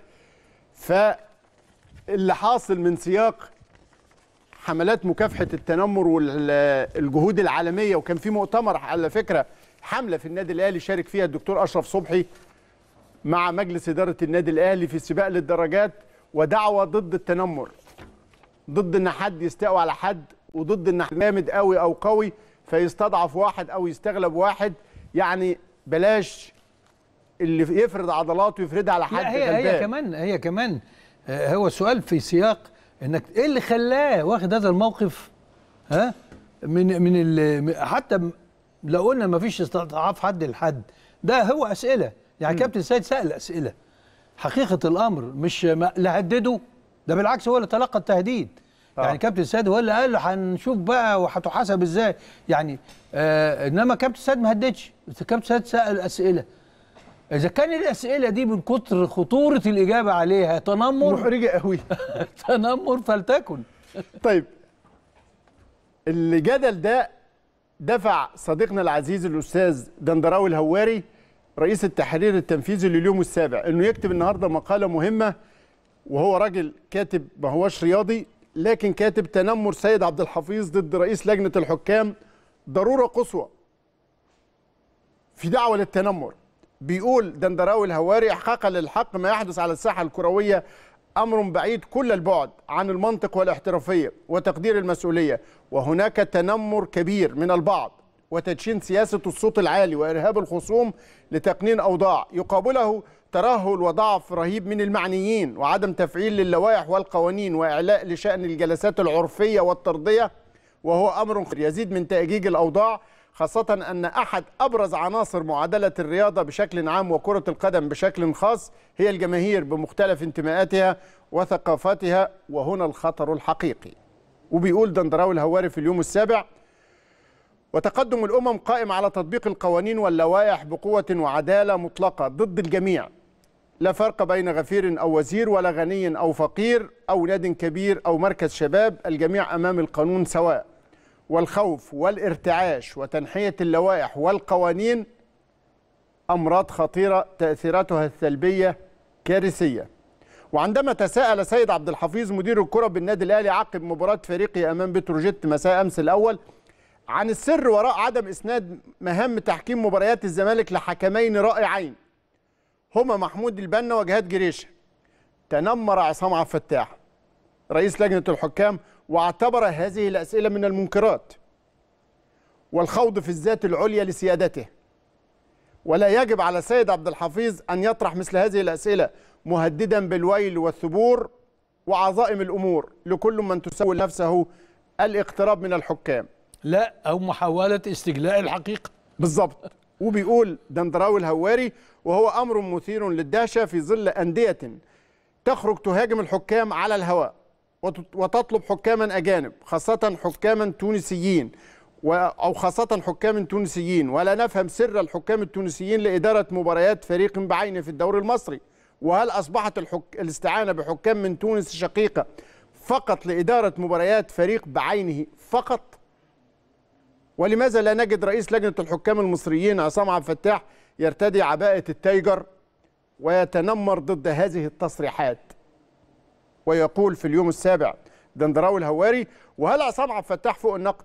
فاللي حاصل من سياق حملات مكافحه التنمر والجهود العالميه وكان في مؤتمر على فكره حمله في النادي الاهلي شارك فيها الدكتور اشرف صبحي مع مجلس اداره النادي الاهلي في سباق للدرجات ودعوه ضد التنمر ضد ان حد يستقوى على حد وضد ان حد جامد قوي او قوي فيستضعف واحد او يستغلب واحد يعني بلاش اللي يفرض عضلاته يفرضها على حد لا هي هي غلبان. كمان هي كمان آه، هو السؤال في سياق انك ايه اللي خلاه واخد هذا الموقف ها من من ال- حتى م- لو قلنا ما فيش استضعاف حد لحد ده هو اسئله يعني كابتن سيد سال اسئله حقيقه الامر مش ما لا هدده ده بالعكس هو اللي تلقى التهديد آه. يعني كابتن سيد هو اللي قال له هنشوف بقى وهتحاسب ازاي يعني آه انما كابتن سيد ما هددش بس كابتن سيد سال اسئله اذا كان الاسئله دي من كتر خطوره الاجابه عليها تنمر محرجه قوي تنمر فلتكن طيب الجدل ده دفع صديقنا العزيز الاستاذ دندراوي الهواري رئيس التحرير التنفيذي لليوم السابع انه يكتب النهارده مقاله مهمه وهو راجل كاتب ما هوش رياضي لكن كاتب تنمر سيد عبد الحفيظ ضد رئيس لجنه الحكام ضروره قصوى في دعوه للتنمر بيقول دندراوي الهواري احقاقا للحق ما يحدث على الساحه الكرويه امر بعيد كل البعد عن المنطق والاحترافيه وتقدير المسؤوليه وهناك تنمر كبير من البعض وتدشين سياسه الصوت العالي وارهاب الخصوم لتقنين اوضاع يقابله ترهل وضعف رهيب من المعنيين وعدم تفعيل للوائح والقوانين واعلاء لشان الجلسات العرفيه والطرديه وهو امر يزيد من تاجيج الاوضاع خاصة أن أحد أبرز عناصر معادلة الرياضة بشكل عام وكرة القدم بشكل خاص هي الجماهير بمختلف انتماءاتها وثقافاتها وهنا الخطر الحقيقي وبيقول دندراوي الهواري في اليوم السابع وتقدم الأمم قائم على تطبيق القوانين واللوائح بقوة وعدالة مطلقة ضد الجميع لا فرق بين غفير أو وزير ولا غني أو فقير أو ناد كبير أو مركز شباب الجميع أمام القانون سواء والخوف والارتعاش وتنحية اللوائح والقوانين أمراض خطيرة تأثيراتها السلبية كارثية وعندما تساءل سيد عبد الحفيظ مدير الكرة بالنادي الأهلي عقب مباراة فريقه أمام بتروجيت مساء أمس الأول عن السر وراء عدم إسناد مهام تحكيم مباريات الزمالك لحكمين رائعين هما محمود البنا وجهاد جريشة تنمر عصام عبد الفتاح رئيس لجنة الحكام واعتبر هذه الأسئلة من المنكرات والخوض في الذات العليا لسيادته ولا يجب على سيد عبد الحفيظ أن يطرح مثل هذه الأسئلة مهددا بالويل والثبور وعظائم الأمور لكل من تسول نفسه الاقتراب من الحكام لا او محاوله استجلاء الحقيقه بالظبط وبيقول دندراوي الهواري وهو أمر مثير للدهشة في ظل أندية تخرج تهاجم الحكام على الهواء وت- وتطلب حكاما أجانب خاصة حكاما تونسيين و- أو خاصة حكام تونسيين ولا نفهم سر الحكام التونسيين لإدارة مباريات فريق بعينه في الدوري المصري وهل أصبحت الحك... الاستعانة بحكام من تونس شقيقة فقط لإدارة مباريات فريق بعينه فقط ولماذا لا نجد رئيس لجنة الحكام المصريين عصام عبد الفتاح يرتدي عباءة التايجر ويتنمر ضد هذه التصريحات ويقول في اليوم السابع دندراوي الهواري وهل عصام عبد الفتاح فوق النقد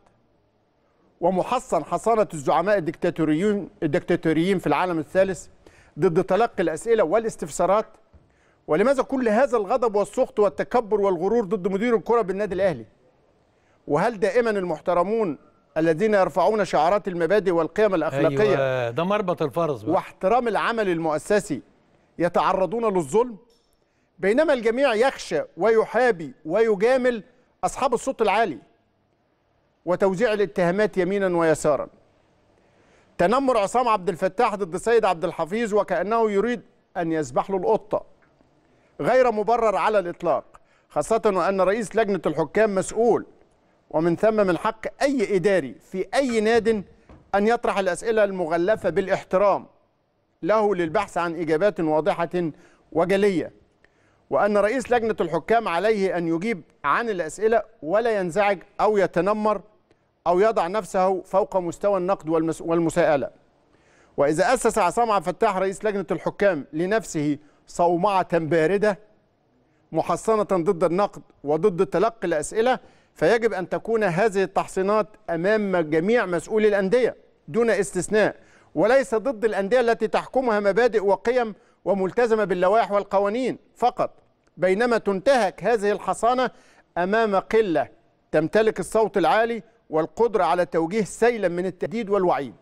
ومحصن حصانة الزعماء الدكتاتوريين الدكتاتوريين في العالم الثالث ضد تلقي الأسئلة والاستفسارات ولماذا كل هذا الغضب والسخط والتكبر والغرور ضد مدير الكرة بالنادي الأهلي وهل دائما المحترمون الذين يرفعون شعارات المبادئ والقيم الاخلاقيه ايوه ده مربط الفرس بقى واحترام العمل المؤسسي يتعرضون للظلم بينما الجميع يخشى ويحابي ويجامل اصحاب الصوت العالي وتوزيع الاتهامات يمينا ويسارا تنمر عصام عبد الفتاح ضد سيد عبد الحفيظ وكانه يريد ان يذبح له القطه غير مبرر على الاطلاق خاصه وان رئيس لجنه الحكام مسؤول ومن ثم من حق اي اداري في اي ناد ان يطرح الاسئله المغلفه بالاحترام له للبحث عن اجابات واضحه وجليه وان رئيس لجنه الحكام عليه ان يجيب عن الاسئله ولا ينزعج او يتنمر او يضع نفسه فوق مستوى النقد والمس- والمساءله واذا اسس عصام عبد الفتاح رئيس لجنه الحكام لنفسه صومعه بارده محصنه ضد النقد وضد تلقي الاسئله فيجب ان تكون هذه التحصينات امام جميع مسؤولي الانديه دون استثناء وليس ضد الانديه التي تحكمها مبادئ وقيم وملتزمه باللوائح والقوانين فقط بينما تنتهك هذه الحصانه امام قله تمتلك الصوت العالي والقدره على توجيه سيلا من التهديد والوعيد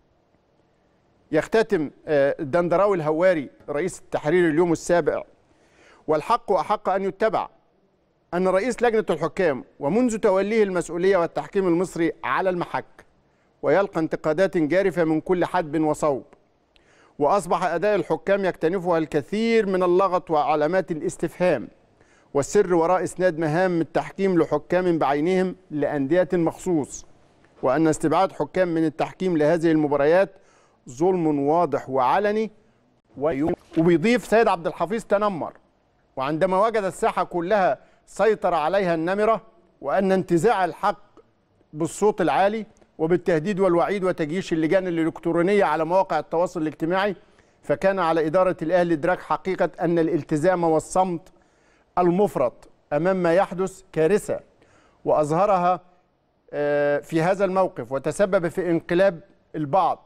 يختتم آه، الدندراوي الهواري رئيس التحرير اليوم السابع والحق أحق أن يتبع أن رئيس لجنة الحكام ومنذ توليه المسؤولية والتحكيم المصري على المحك ويلقى انتقادات جارفة من كل حدب وصوب وأصبح أداء الحكام يكتنفها الكثير من اللغط وعلامات الاستفهام والسر وراء إسناد مهام التحكيم لحكام بعينهم لأندية مخصوص وأن استبعاد حكام من التحكيم لهذه المباريات ظلم واضح وعلني ويوم- وبيضيف سيد عبد الحفيظ تنمر وعندما وجد الساحة كلها سيطر عليها النمرة وأن انتزاع الحق بالصوت العالي وبالتهديد والوعيد وتجيش اللجان الإلكترونية على مواقع التواصل الاجتماعي فكان على إدارة الأهلي إدراك حقيقة أن الالتزام والصمت المفرط أمام ما يحدث كارثة وأظهرها آه، في هذا الموقف وتسبب في انقلاب البعض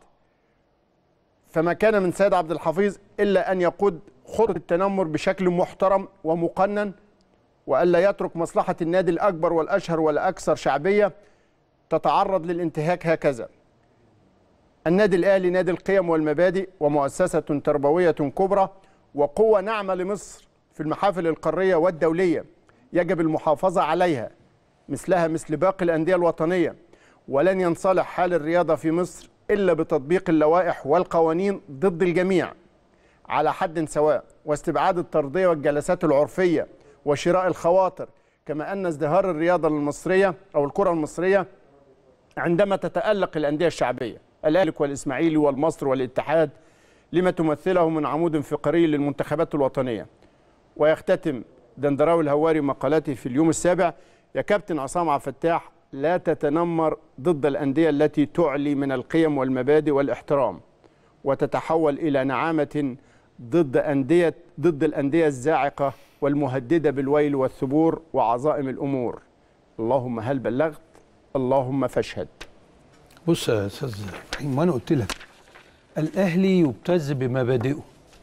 فما كان من سيد عبد الحفيظ إلا أن يقود خطة التنمر بشكل محترم ومقنن وألا يترك مصلحة النادي الأكبر والأشهر والأكثر شعبية تتعرض للانتهاك هكذا النادي الأهلي نادي القيم والمبادئ ومؤسسة تربوية كبرى وقوة ناعمة لمصر في المحافل القارية والدولية يجب المحافظة عليها مثلها مثل باقي الأندية الوطنية ولن ينصلح حال الرياضة في مصر إلا بتطبيق اللوائح والقوانين ضد الجميع على حد سواء واستبعاد الترضية والجلسات العرفية وشراء الخواطر كما أن ازدهار الرياضة المصرية أو الكرة المصرية عندما تتألق الأندية الشعبية الأهلي والإسماعيلي والمصر والاتحاد لما تمثله من عمود فقري للمنتخبات الوطنية ويختتم دندراوي الهواري مقالاته في اليوم السابع يا كابتن عصام عبد الفتاح لا تتنمر ضد الأندية التي تعلي من القيم والمبادئ والاحترام وتتحول إلى نعامة ضد أندية ضد الأندية الزاعقة والمهددة بالويل والثبور وعظائم الأمور اللهم هل بلغت اللهم فاشهد بص يا استاذ ابراهيم وانا قلت لك الاهلي يبتز بمبادئه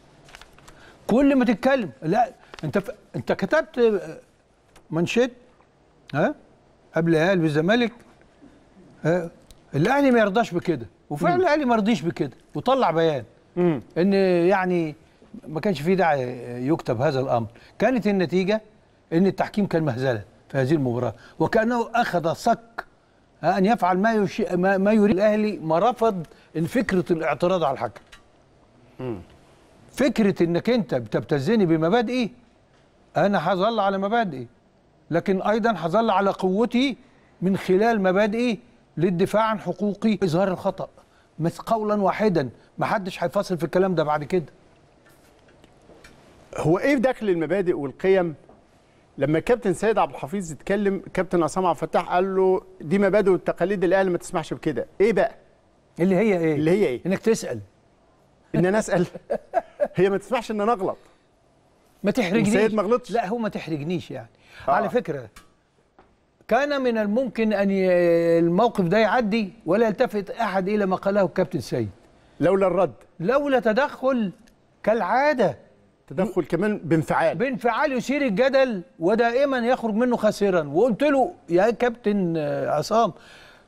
كل ما تتكلم لا انت ف... انت كتبت منشد ها قبل الاهلي بالزمالك ها الاهلي ما يرضاش بكده وفعلا الاهلي ما رضيش بكده وطلع بيان ان يعني ما كانش في داعي يكتب هذا الامر كانت النتيجه ان التحكيم كان مهزله في هذه المباراه وكانه اخذ صك ان يفعل ما يش... ما, ما يريد الاهلي ما رفض ان فكره الاعتراض على الحكم فكره انك انت بتبتزني بمبادئي انا هظل على مبادئي لكن ايضا هظل على قوتي من خلال مبادئي للدفاع عن حقوقي اظهار الخطا بس قولا واحدا ما حدش هيفصل في الكلام ده بعد كده هو ايه دخل المبادئ والقيم لما كابتن سيد عبد الحفيظ اتكلم كابتن عصام عبد الفتاح قال له دي مبادئ والتقاليد الاهلي ما تسمحش بكده ايه بقى اللي هي ايه اللي هي ايه انك تسال ان انا اسال هي ما تسمحش ان انا اغلط ما تحرجنيش وسيد ما غلطش لا هو ما تحرجنيش يعني آه. آه. على فكره كان من الممكن ان ي... الموقف ده يعدي ولا يلتفت احد الى ما قاله الكابتن سيد لولا الرد لولا تدخل كالعاده تدخل كمان بانفعال بانفعال يثير الجدل ودائما يخرج منه خاسرا وقلت له يا كابتن آه، عصام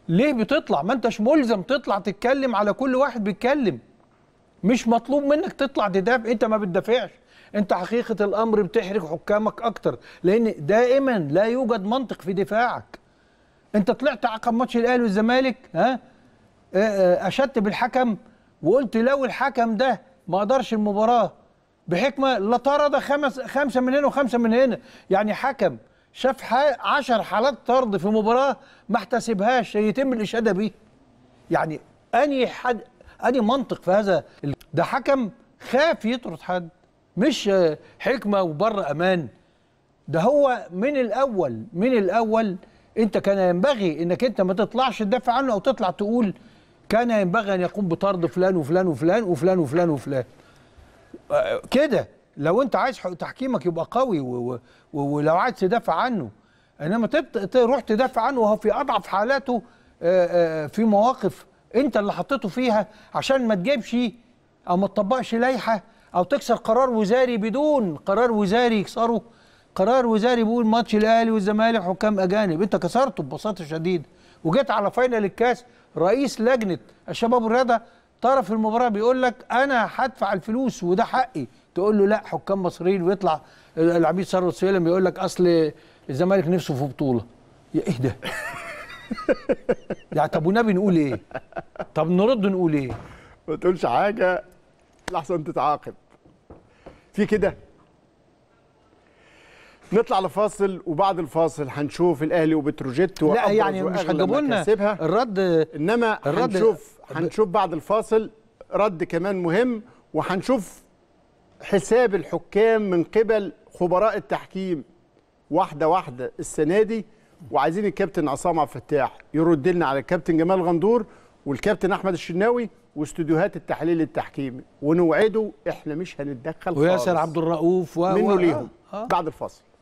ليه بتطلع ما انتش ملزم تطلع تتكلم على كل واحد بيتكلم مش مطلوب منك تطلع تدافع انت ما بتدافعش انت حقيقة الامر بتحرج حكامك اكتر لان دائما لا يوجد منطق في دفاعك انت طلعت عقب ماتش الاهلي والزمالك ها اه، اه، اشدت بالحكم وقلت لو الحكم ده ما قدرش المباراة بحكمة لطرد خمس خمسة من هنا وخمسة من هنا يعني حكم شاف ح- عشر حالات طرد في مباراة ما احتسبهاش يتم الإشادة بيه يعني أني حد أني منطق في هذا ال- ده حكم خاف يطرد حد مش آه، حكمة وبره أمان ده هو من الأول من الأول أنت كان ينبغي إنك أنت ما تطلعش تدافع عنه أو تطلع تقول كان ينبغي أن يقوم بطرد فلان وفلان وفلان وفلان وفلان وفلان آه، كده لو انت عايز حق- تحكيمك يبقى قوي و- و- و- ولو عايز تدافع عنه انما تت- تروح تدافع عنه وهو في اضعف حالاته آه، آه، في مواقف انت اللي حطيته فيها عشان ما تجيبش او ما تطبقش لائحه او تكسر قرار وزاري بدون قرار وزاري يكسره قرار وزاري بيقول ماتش الاهلي والزمالك حكام اجانب انت كسرته ببساطه شديده وجيت على فاينل الكاس رئيس لجنه الشباب والرياضه طرف المباراه بيقول لك انا هدفع الفلوس وده حقي تقول له لا حكام مصريين ويطلع العميد ثروت سويلم يقول لك اصل الزمالك نفسه في بطوله يا ايه ده يعني طب والنبي نقول ايه طب نرد نقول ايه ما تقولش حاجه لحسن تتعاقب في كده نطلع لفاصل وبعد الفاصل هنشوف الاهلي وبتروجيت لا وأبرز يعني مش وأغلى هتجيبوا لنا مكاسبها. الرد انما الرد- هنشوف هنشوف بعد الفاصل رد كمان مهم وهنشوف حساب الحكام من قبل خبراء التحكيم واحده واحده السنه دي وعايزين الكابتن عصام عبد الفتاح يرد لنا على الكابتن جمال غندور والكابتن احمد الشناوي واستوديوهات التحليل التحكيمي ونوعده احنا مش هنتدخل وياسر خالص عبد الرؤوف و... منه و- ليهم آه. بعد الفاصل